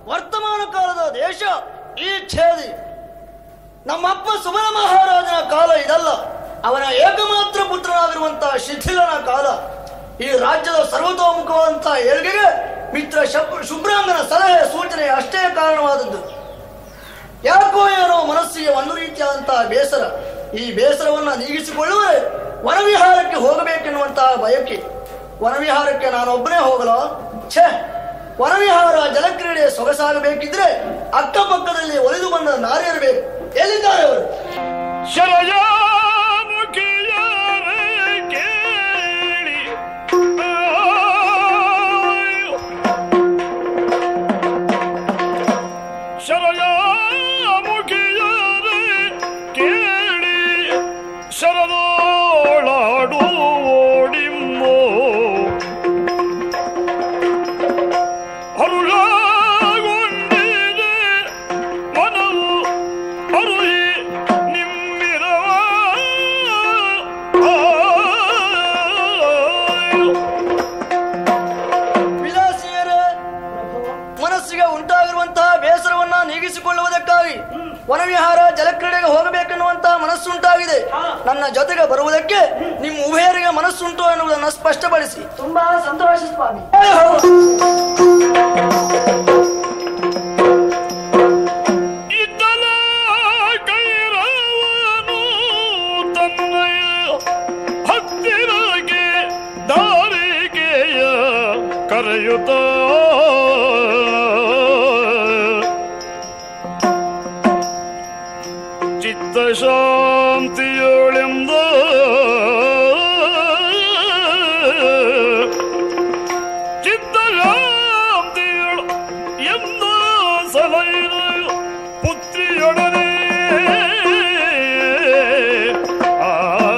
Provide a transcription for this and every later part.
ವರ್ತಮಾನ ಕಾಲದ ದೇಶ ಈ ಛೇದಿ ನಮ್ಮಪ್ಪ ಸುಮನ ಮಹಾರಾಜನ ಕಾಲ ಇದಲ್ಲ ಅವನ ಏಕಮಾತ್ರ ಪುತ್ರನಾಗಿರುವಂತಹ ಶಿಥಿಲನ ಕಾಲ ಈ ರಾಜ್ಯದ ಸರ್ವತೋಮುಖವಾದಂತಹ ಏಳ್ಗೆಗೆ ಮಿತ್ರ ಶಬ್- ಶುಭ್ರಾಂಗನ ಸಲಹೆ ಸೂಚನೆ ಅಷ್ಟೇ ಕಾರಣವಾದದ್ದು ಯಾಕೋ ಏನೋ ಮನಸ್ಸಿಗೆ ಒಂದು ರೀತಿಯಾದಂತಹ ಬೇಸರ ಈ ಬೇಸರವನ್ನ ನೀಗಿಸಿಕೊಳ್ಳುವರೆ ವನವಿಹಾರಕ್ಕೆ ಹೋಗಬೇಕೆನ್ನುವಂತಹ ಬಯಕೆ ವನವಿಹಾರಕ್ಕೆ ನಾನೊಬ್ಬನೇ ಹೋಗಲ ಛೇ ವನವಿಹಾರ ಜಲಕ್ರೀಡೆ ಸೊಗಸಾಗಬೇಕಿದ್ರೆ ಅಕ್ಕಪಕ್ಕದಲ್ಲಿ ಒಲಿದು ಬಂದ ನಾರಿಯರಬೇಕು ಎಲ್ಲಿದ್ದಾರೆ ಅವರು ಶರಯಾಮುಖಿಯರೇ ಕೇಳಿ ಶರಯಾಮುಖಿಯರೇ ಕೇಳಿ ಶರದೋಳಾಡು ಓಡಿಮ್ಮೋ ಅರುಳಾಗೊಂಡಿದೆ ಮನವು ಅರುಹಿ ನಿಮ್ಮಿರವ ವಿಲಾಸಿಯರೇ ಮನಸ್ಸಿಗೆ ಉಂಟಾಗಿರುವಂತಹ ಬೇಸರವನ್ನ ನೀಗಿಸಿಕೊಳ್ಳುವುದಕ್ಕಾಗಿ ವನವಿಹಾರ ಜಲಕ್ರೀಡೆಗೆ ಹೋಗಬೇಕೆನ್ನುವಂತಹ ಮನಸ್ಸುಂಟಾಗಿದೆ ನನ್ನ ಜೊತೆಗೆ ಬರುವುದಕ್ಕೆ ನಿಮ್ಮ ಉಭಯರಿಗೆ ಮನಸ್ಸುಂಟು ಎನ್ನುವುದನ್ನು ಸ್ಪಷ್ಟಪಡಿಸಿ ತುಂಬಾ ಸಂತೋಷ ಸ್ವಾಮಿ ಇದ್ದಲ ಕೈರವನು ತನ್ನಯ ಹತ್ತಿರಗೆ ದಾರಿಗೆಯ ಕರೆಯುತ್ತ ಚಿತ್ತ ಶಾಂತಿಯೊಳೆಂದ ಚಿತ್ತಶಾಂತಿಯೊಳು ಎಂದ ಸಲೈದ ಪುತ್ರಿಯೊಡನೆ ಆ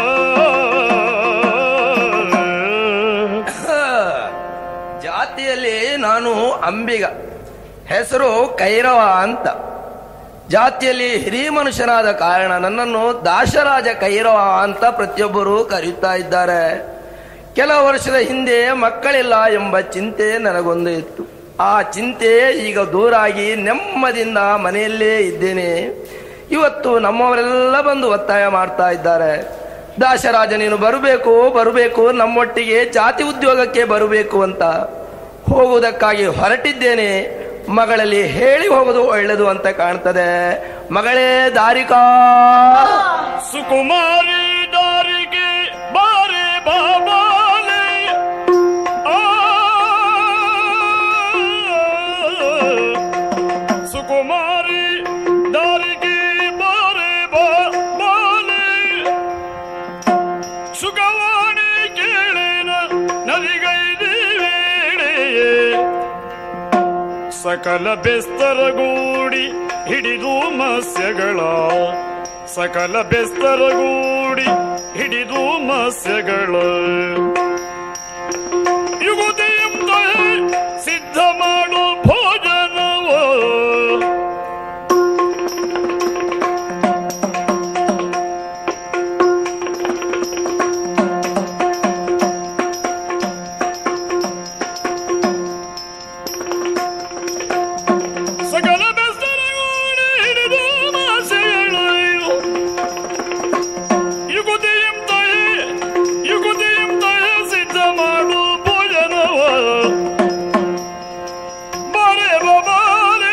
ಜಾತಿಯಲ್ಲಿ ನಾನು ಅಂಬಿಗ ಹೆಸರು ಕೈರವ ಅಂತ ಜಾತಿಯಲ್ಲಿ ಹಿರಿಯ ಮನುಷ್ಯನಾದ ಕಾರಣ ನನ್ನನ್ನು ದಾಶರಾಜ ಕೈರವ ಅಂತ ಪ್ರತಿಯೊಬ್ಬರು ಕರೆಯುತ್ತಾ ಇದ್ದಾರೆ ಕೆಲ ವರ್ಷದ ಹಿಂದೆ ಮಕ್ಕಳಿಲ್ಲ ಎಂಬ ಚಿಂತೆ ನನಗೊಂದು ಇತ್ತು ಆ ಚಿಂತೆ ಈಗ ದೂರಾಗಿ ನೆಮ್ಮದಿಯಿಂದ ಮನೆಯಲ್ಲೇ ಇದ್ದೇನೆ ಇವತ್ತು ನಮ್ಮವರೆಲ್ಲ ಬಂದು ಒತ್ತಾಯ ಮಾಡ್ತಾ ಇದ್ದಾರೆ ದಾಶರಾಜ ನೀನು ಬರಬೇಕು ಬರಬೇಕು ನಮ್ಮೊಟ್ಟಿಗೆ ಜಾತಿ ಉದ್ಯೋಗಕ್ಕೆ ಬರಬೇಕು ಅಂತ ಹೋಗುವುದಕ್ಕಾಗಿ ಹೊರಟಿದ್ದೇನೆ ಮಗಳಲ್ಲಿ ಹೇಳಿ ಹೋಗೋದು ಒಳ್ಳೆಯದು ಅಂತ ಕಾಣ್ತದೆ ಮಗಳೇ ದಾರಿಕಾ ಸುಕುಮಾರಿ ದಾರಿಗೆ ಬಾರೆ ಬಾಬಾಲೆ ಆ ಸುಕುಮಾರಿ ದಾರಿಗೆ ಬಾರೆ ಬಾಬಾಲೆ ಸುಖವಾಣಿ ಕೇಳೇನ ನದಿಗೈದಿ ವೇಳೆಯೇ ಸಕಲ ಬೆಸ್ತರಗೂಡಿ ಹಿಡಿದು ಮತ್ಸ್ಯಗಳ ಸಕಲ ಬೆಸ್ತರಗೂಡಿ ಹಿಡಿದು ಮತ್ಸ್ಯಗಳ ಯುಗದೆಯಿಂದ ಸಿದ್ಧ ಮಾಡು ಭೋಜನವ ಸಕಲ ಬೆಸ್ತರಗೂಡಿ ಹಿಡಿದು ಮತ್ಸ್ಯಗಳ ಯುಗುದಿಯಂ ತಯೆ ಯುಗುದಿಯಂ ತಯೆ ಸಿದ್ಧ ಮಾಡು ಭೋಜನವ ಬಾರೆ ಬಾರೆ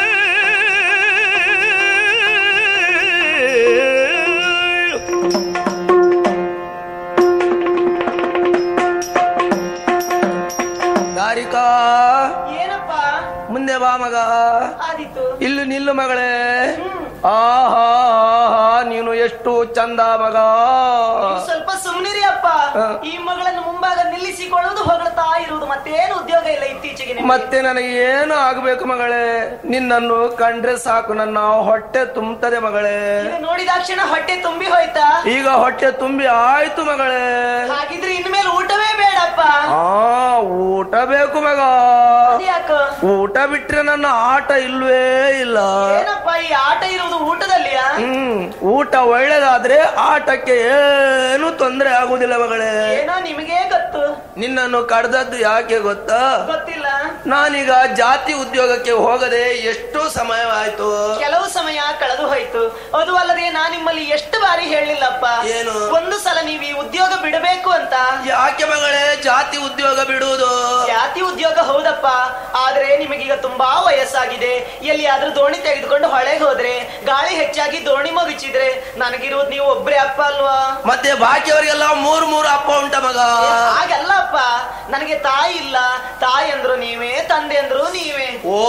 ದಾರಿಕಾ ಏನಪ್ಪ ಮುಂದೆ ಬಾ ಮಗ ಆದಿತ್ತು ಇಲ್ಲಿ ನಿಲ್ಲು ಮಗಳೇ ಆಹಾ ಆಹಾ, ನೀನು ಎಷ್ಟು ಚಂದ ಮಗ ಸ್ವಲ್ಪ ಸುಮ್ನಿರಿ ಅಪ್ಪ ಹ. ಈ ಮಗಳನ್ನು ಮುಂಭಾಗ ನಿಲ್ಲಿಸಿಕೊಳ್ಳುವುದು ಹೊಗಳ್ತಾ ಇರುವುದು ಮತ್ತೇನು ಉದ್ಯೋಗ ಇಲ್ಲ ಇತ್ತೀಚೆಗೆ ನಿಮಗೆ. ಮತ್ತೆ ನನಗೆ ಏನು ಆಗ್ಬೇಕು ಮಗಳೇ ನಿನ್ನನ್ನು ಕಂಡ್ರೆ ಸಾಕು ನನ್ನ ಹೊಟ್ಟೆ ತುಂಬುತ್ತದೆ ಮಗಳೇ ಈಗ ನೋಡಿದಾಕ್ಷಣ ಹೊಟ್ಟೆ ತುಂಬಿ ಹೋಯ್ತಾ ಈಗ ಹೊಟ್ಟೆ ತುಂಬಿ ಆಯ್ತು ಮಗಳೇ ಹಾಗಿದ್ರೆ ಇನ್ಮೇಲೆ ಊಟವೇ ಬೇಡಪ್ಪ ಆ ಊಟ ಬೇಕು ಮಗ ಯಾಕ ಊಟ ಬಿಟ್ರೆ ನನ್ನ ಆಟ ಇಲ್ವೇ ಇಲ್ಲ ಏನಪ್ಪ ಈ ಆಟ ಇರುವುದು ಊಟದಲ್ಲಿಯಾ ಹ್ಮ್ ಊಟ ಒಳ್ಳೇದಾದ್ರೆ ಆಟಕ್ಕೆ ಏನು ತೊಂದರೆ ಆಗುದಿಲ್ಲ ಮಗಳೇ ಏನೋ ನಿಮಗೇ ಗೊತ್ತು ನಿನ್ನನ್ನು ಕಡ್ದದ್ದು ಯಾಕೆ ಗೊತ್ತಾ ಗೊತ್ತಿಲ್ಲ ನಾನೀಗ ಜಾತಿ ಉದ್ಯೋಗಕ್ಕೆ ಹೋಗದೆ ಎಷ್ಟು ಸಮಯವಾಯ್ತು ಕೆಲವು ಸಮಯ ಕಳೆದು ಹೋಯ್ತು ಅದು ಅಲ್ಲದೆ ನಾನ್ ನಿಮ್ಮಲ್ಲಿ ಎಷ್ಟು ಬಾರಿ ಹೇಳಿಲ್ಲಪ್ಪ ಏನು? ಒಂದು ಸಲ ನೀವು ಈ ಉದ್ಯೋಗ ಬಿಡಬೇಕು ಅಂತ ಯಾಕೆ ಮಗಳೇ ಜಾತಿ ಉದ್ಯೋಗ ಬಿಡುವುದು ಜಾತಿ ಉದ್ಯೋಗ ಹೌದಪ್ಪ ಆದ್ರೆ ನಿಮಗೀಗ ತುಂಬಾ ವಯಸ್ಸಾಗಿದೆ ಎಲ್ಲಿಯಾದ್ರೂ ದೋಣಿ ತೆಗೆದುಕೊಂಡು ಹೊಳೆಗೆ ಹೋದ್ರೆ ಗಾಳಿ ಹೆಚ್ಚಾಗಿ ದೋಣಿ ಮಗುಚಿದ್ರೆ ನನಗಿರುವುದು ನೀವು ಒಬ್ರೇ ಅಪ್ಪ ಅಲ್ವಾ ಮತ್ತೆ ಬಾಕಿಯವರಿಗೆಲ್ಲ ಮೂರ್ ಮೂರು ಅಪ್ಪ ಉಂಟ ಮಗ ಹಾಗಲ್ಲ ಅಪ್ಪ ನನಗೆ ತಾಯಿ ಇಲ್ಲ ತಾಯಿ ಅಂದ್ರು ನೀವೇ ತಂದೆ ಅಂದ್ರು ನೀವೇ ಓ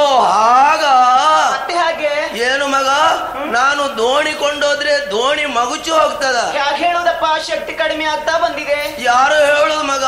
ಹಾಗ ಮತ್ತೆ ಹಾಗೆ ಏನು ಮಗ ನಾನು ದೋಣಿ ಕೊಂಡೋದ್ರೆ ದೋಣಿ ಮಗುಚಿ ಹೋಗ್ತದ ಯಾಕೆ ಹೇಳುದಪ್ಪ ಶಕ್ತಿ ಕಡಿಮೆ ಆಗ್ತಾ ಬಂದಿದೆ ಯಾರು ಹೇಳುದು ಮಗ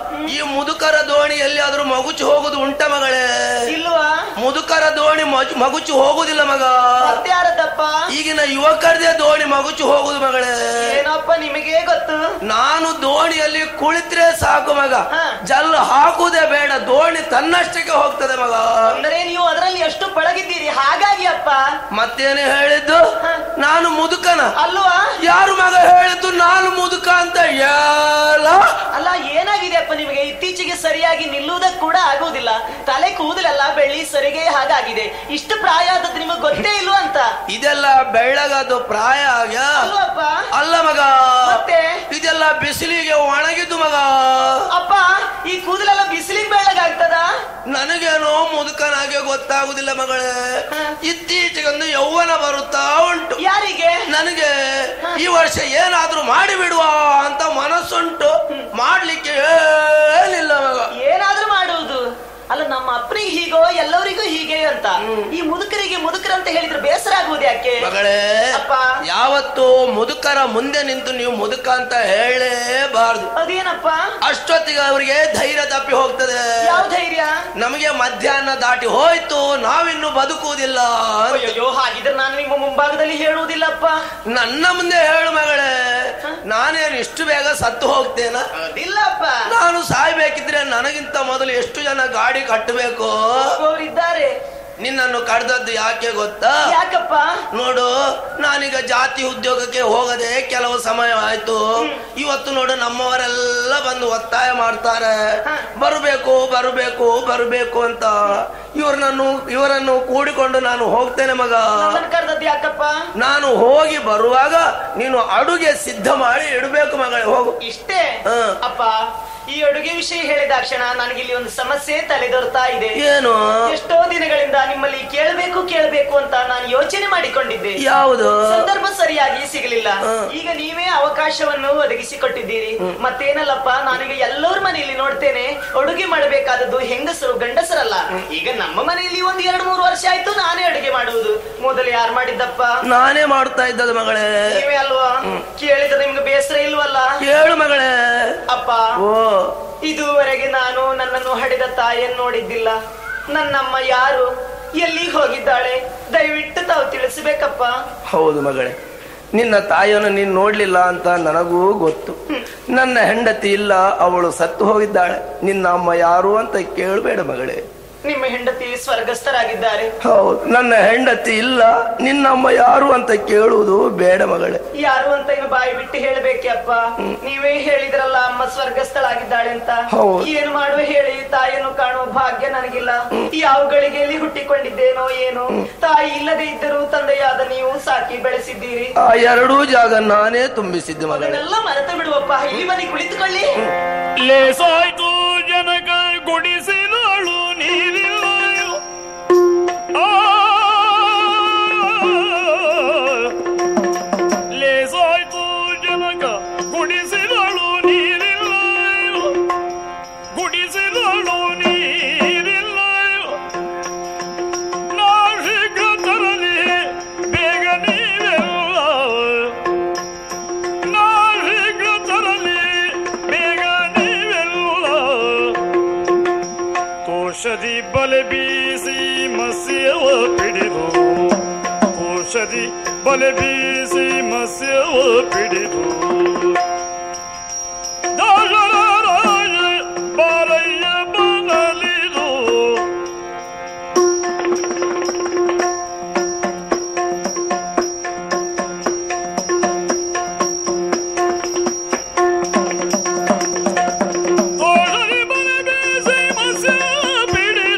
ಈ ಮುದುಕರ ದೋಣಿ ಎಲ್ಲಿಯಾದ್ರೂ ಮಗುಚಿ ಹೋಗುದು ಉಂಟ ಮಗಳೇ ಇಲ್ವಾ ಮುದುಕರ ದೋಣಿ ಮಜು- ಮಗುಚಿ ಹೋಗುದಿಲ್ಲ ಮಗ ಮತ್ತೆ ಯಾರದಪ್ಪ ಈಗಿನ ಯುವಕರದೇ ದೋಣಿ ಮಗುಚಿ ಹೋಗುದು ಮಗಳೇ ಏನಪ್ಪ ನಿಮಗೆ ಗೊತ್ತು ನಾನು ದೋಣಿಯಲ್ಲಿ ಕುಳಿತ್ರೆ ಸಾಕು ಮಗ ಹಾ. ಜಲ್ ಹಾಕುದೇ ಬೇಡ ದೋಣಿ ತನ್ನಷ್ಟಕ್ಕೆ ಹೋಗ್ತದೆ ಮಗ ಅಂದರೆ ನೀವು ಅದರಲ್ಲಿ ಎಷ್ಟು ಪಳಗಿದ್ದೀರಿ ಹಾಗಾಗಿ ಅಪ್ಪ ಮತ್ತೇನು ಹೇಳಿದ್ದು ಹಾ. ನಾನು ಮುದುಕನ ಅಲ್ವಾ ಯಾರು ಮಗ ಹೇಳಿದ್ದು ನಾನು ಮುದುಕ ಅಂತ ಎಲ್ಲ ಅಲ್ಲ ಏನಾಗಿದೆ ಅಪ್ಪ ನಿಮಗೆ ಇತ್ತೀಚೆಗೆ ಸರಿಯಾಗಿ ನಿಲ್ಲುವುದಕ್ಕೆ ಕೂಡ ಆಗುವುದಿಲ್ಲ ತಲೆ ಕೂದಲೆಲ್ಲ ಬೆಳ್ಳಿ ಸರಿಗೆ ಹಾಗಾಗಿದೆ ಇಷ್ಟು ಪ್ರಾಯ ಆದದ್ದು ನಿಮಗೆ ಗೊತ್ತೇ ಇಲ್ವಾ ಅಂತ ಇದೆಲ್ಲ ಬೆಳ್ಳಗದು ಪ್ರಾಯ ಆಗ್ಯ ಅಲ್ವಪ್ಪ ಅಲ್ಲ ಮಗ ಮತ್ತೆ ಇದೆಲ್ಲ ಬಿಸಿಲಿಗೆ ಒಣಗಿದ್ದು ಮಗ ಅಪ್ಪ ಈ ಕೂದಲೆಲ್ಲ ಬಿಸಿಲಿಗೆ ಬೆಳ್ಳಗಾಗ್ತದ ನನಗೇನೋ ಮುದುಕನಾಗೆ ಗೊತ್ತಾಗುದಿಲ್ಲ ಮಗಳೇ ಹಾ. ಇತ್ತೀಚೆಗೊಂದು ಯೌವನ ಬರುತ್ತಾ ಉಂಟು ಯಾರಿಗೆ ನನಗೆ ಈ ವರ್ಷ ಏನಾದ್ರೂ ಮಾಡಿಬಿಡುವ ಅಂತ ಮನಸ್ಸುಂಟು ಮಾಡ್ಲಿಕ್ಕೆ ಏನಿಲ್ಲ ಮಗ ಏನಾದ್ರೂ ಮಾಡುವುದು ಅಲ್ಲ ನಮ್ಮ ಅಪ್ಪನಿಗೆ ಹೀಗೋ ಎಲ್ಲರಿಗೂ ಹೀಗೆ ಅಂತ ಈ ಮುದುಕರಿಗೆ ಮುದುಕರಂತ ಹೇಳಿದ್ರೆ ಬೇಸರ ಆಗುವುದು ಯಾಕೆ ಮಗಳೇ ಅಪ್ಪ. ಯಾವತ್ತು ಮುದುಕರ ಮುಂದೆ ನಿಂತು ನೀವು ಮುದುಕ ಅಂತ ಹೇಳೇಬಾರ್ದು ಅದೇನಪ್ಪ ಅಷ್ಟೊತ್ತಿಗೆ ಅವರಿಗೆ ಧೈರ್ಯ ತಪ್ಪಿ ಹೋಗ್ತದೆ ಯಾವ ಧೈರ್ಯ ನಮಗೆ ಮಧ್ಯಾಹ್ನ ದಾಟಿ ಹೋಯ್ತು ನಾವಿನ್ನು ಬದುಕುವುದಿಲ್ಲ ಅಂತ. ಅಯ್ಯೋ ಹಾಗಿದ್ರೆ ನಾನು ನಿಮ್ಮ ಮುಂಭಾಗದಲ್ಲಿ ಹೇಳುವುದಿಲ್ಲಪ್ಪ ನನ್ನ ಮುಂದೆ ಹೇಳು ಮಗಳೇ ನಾನೇನು ಇಷ್ಟು ಬೇಗ ಸತ್ತು ಹೋಗ್ತೇನ ಅದಿಲ್ಲಪ್ಪ ನಾನು ಸಾಯ್ಬೇಕಿದ್ರೆ ನನಗಿಂತ ಮೊದಲು ಎಷ್ಟು ಜನ ಗಾಡಿ ಕಟ್ಟಬೇಕು ಅವರಿದ್ದಾರೆ ನಿನ್ನನ್ನು ಕಡ್ದದ್ದು ಯಾಕೆ ಗೊತ್ತಾ ಯಾಕಪ್ಪ ನೋಡು ನಾನೀಗ ಜಾತಿ ಉದ್ಯೋಗಕ್ಕೆ ಹೋಗದೆ ಕೆಲವು ಸಮಯ ಆಯ್ತು ಇವತ್ತು ನೋಡು ನಮ್ಮವರೆಲ್ಲ ಬಂದು ಒತ್ತಾಯ ಮಾಡ್ತಾರೆ ಹ. ಬರಬೇಕು ಬರಬೇಕು ಬರಬೇಕು ಅಂತ ಇವ್ರನ್ನು ಇವರನ್ನು ಕೂಡಿಕೊಂಡು ನಾನು ಹೋಗ್ತೇನೆ ಮಗ ನಮ್ಮನ್ನ ಕರೆದದ್ದು ಯಾಕಪ್ಪ ನಾನು ಹೋಗಿ ಬರುವಾಗ ನೀನು ಅಡುಗೆ ಸಿದ್ಧ ಮಾಡಿ ಇಡಬೇಕು ಮಗಳೇ ಹೋಗು ಇಷ್ಟೇ ಹ. ಅಪ್ಪ ಈ ಅಡುಗೆ ವಿಷಯ ಹೇಳಿದಾಕ್ಷಣ ನನಗಿಲ್ಲಿ ಒಂದು ಸಮಸ್ಯೆ ತಲೆದೋರ್ತಾ ಇದೆ ಏನು ಎಷ್ಟೋ ದಿನಗಳಿಂದ ನಿಮ್ಮಲ್ಲಿ ಕೇಳಬೇಕು ಕೇಳಬೇಕು ಅಂತ ನಾನು ಯೋಚನೆ ಮಾಡಿಕೊಂಡಿದ್ದೆ ಯಾವುದು ಸಂದರ್ಭ ಸರಿಯಾಗಿ ಸಿಗಲಿಲ್ಲ ಹ. ಈಗ ನೀವೇ ಅವಕಾಶವನ್ನು ಒದಗಿಸಿಕೊಟ್ಟಿದ್ದೀರಿ ಮತ್ತೇನಲ್ಲಪ್ಪ ನಾನೀಗ ಎಲ್ಲರ ಮನೆಯಲ್ಲಿ ನೋಡ್ತೇನೆ ಅಡುಗೆ ಮಾಡಬೇಕಾದದ್ದು ಹೆಂಗಸರು ಗಂಡಸರಲ್ಲ ಈಗ ನಮ್ಮ ಮನೆಯಲ್ಲಿ ಒಂದ್ ಎರಡ್ ಮೂರು ವರ್ಷ ಆಯ್ತು ನಾನೇ ಅಡುಗೆ ಮಾಡುವುದು ಮೊದಲು ಯಾರು ಮಾಡಿದ್ದಪ್ಪ ನಾನೇ ಮಾಡ್ತಾ ಇದ್ದದ್ದು ಮಗಳೇ ನೀವೇ ಅಲ್ವಾ ಕೇಳಿದ್ರೆ ನಿಮ್ಗೆ ಬೇಸರ ಇಲ್ವಲ್ಲ ಹೇಳು ಮಗಳೇ ಅಪ್ಪ ಓ ಇದುವರೆಗೆ ನಾನು ನನ್ನನ್ನು ಹಡೆದ ತಾಯಿಯನ್ನು ನೋಡಿದ್ದಿಲ್ಲ ನನ್ನಮ್ಮ ಯಾರು ಎಲ್ಲಿ ಹೋಗಿದ್ದಾಳೆ ದಯವಿಟ್ಟು ತಾವು ತಿಳಿಸಬೇಕಪ್ಪ ಹೌದು ಮಗಳೇ ನಿನ್ನ ತಾಯಿಯನ್ನು ನೀನು ನೋಡ್ಲಿಲ್ಲ ಅಂತ ನನಗೂ ಗೊತ್ತು ನನ್ನ ಹೆಂಡತಿ ಇಲ್ಲ ಅವಳು ಸತ್ತು ಹೋಗಿದ್ದಾಳೆ ನಿನ್ನ ಅಮ್ಮ ಯಾರು ಅಂತ ಕೇಳಬೇಡ ಮಗಳೇ ನಿಮ್ಮ ಹೆಂಡತಿ ಸ್ವರ್ಗಸ್ಥರಾಗಿದ್ದಾರೆ ಹೌದು ನನ್ನ ಹೆಂಡತಿ ಇಲ್ಲ ನಿನ್ನ ಅಮ್ಮ ಯಾರು ಅಂತ ಕೇಳುವುದು ಬೇಡ ಮಗಳೇ ಯಾರು ಅಂತ ಈಗ ಬಾಯಿ ಬಿಟ್ಟು ಹೇಳ್ಬೇಕೆ ಅಪ್ಪ ನೀವೇ ಹೇಳಿದ್ರಲ್ಲ ಅಮ್ಮ ಸ್ವರ್ಗಸ್ಥಳಾಗಿದ್ದಾಳೆ ಅಂತ ಹೌದು. ಏನು ಮಾಡುವ ಹೇಳಿ ತಾಯಿಯನ್ನು ಕಾಣುವ ಭಾಗ್ಯ ನನಗಿಲ್ಲ ಯಾವ ಗಳಿಗೆಯಲ್ಲಿ ಹುಟ್ಟಿಕೊಂಡಿದ್ದೇನೋ ಏನೋ ತಾಯಿ ಇಲ್ಲದೆ ಇದ್ದರೂ ತಂದೆಯಾದ ನೀವು ಸಾಕಿ ಬೆಳೆಸಿದ್ದೀರಿ ಆ ಎರಡೂ ಜಾಗ ನಾನೇ ತುಂಬಿಸಿದ್ದೆ ಮಗಳೇ ಅದನ್ನೆಲ್ಲ ಮರೆತು ಬಿಡುವಪ್ಪ ಇಲ್ಲಿ ಬನ್ನಿ ಕುಳಿತುಕೊಳ್ಳಿ ಲೇಸಾಯ್ತು ಜನಕ ಗುಡಿಸಿದಳು ನೀರಿಲ್ಲ ಆ, ಲೇಸಾಯ್ತು ಜನಕ ಗುಡಿಸಿದಳು ನೀರಿಲ್ಲ ಗುಡಿಸಿದಳು ನೀರಿಲ್ಲ ನಾ ಶೀಘ್ರ ತರಲಿ ಬೇಗ ನೀವೆಲ್ಲ ನಾ ಶೀಘ್ರ ತರಲಿ ಬೇಗ ನೀವೆಲ್ಲ ಕೋಶದಿ ಬಲೆ ಬೀಸಿ ಮಸ್ಯವ ಪಿಡಿದು ಕೋಶದಿ ಬಲೆ ಬೀಸಿ ಮಸ್ಯವ ಪಿಡಿದು ದಾಸರ ರಾಜ ಬಾರಯ್ಯ ಬನಲಿದು ತೋಳರಿ ಬಲೆ ಬೀಸಿ ಮಸ್ಯ ಪಿಡಿದು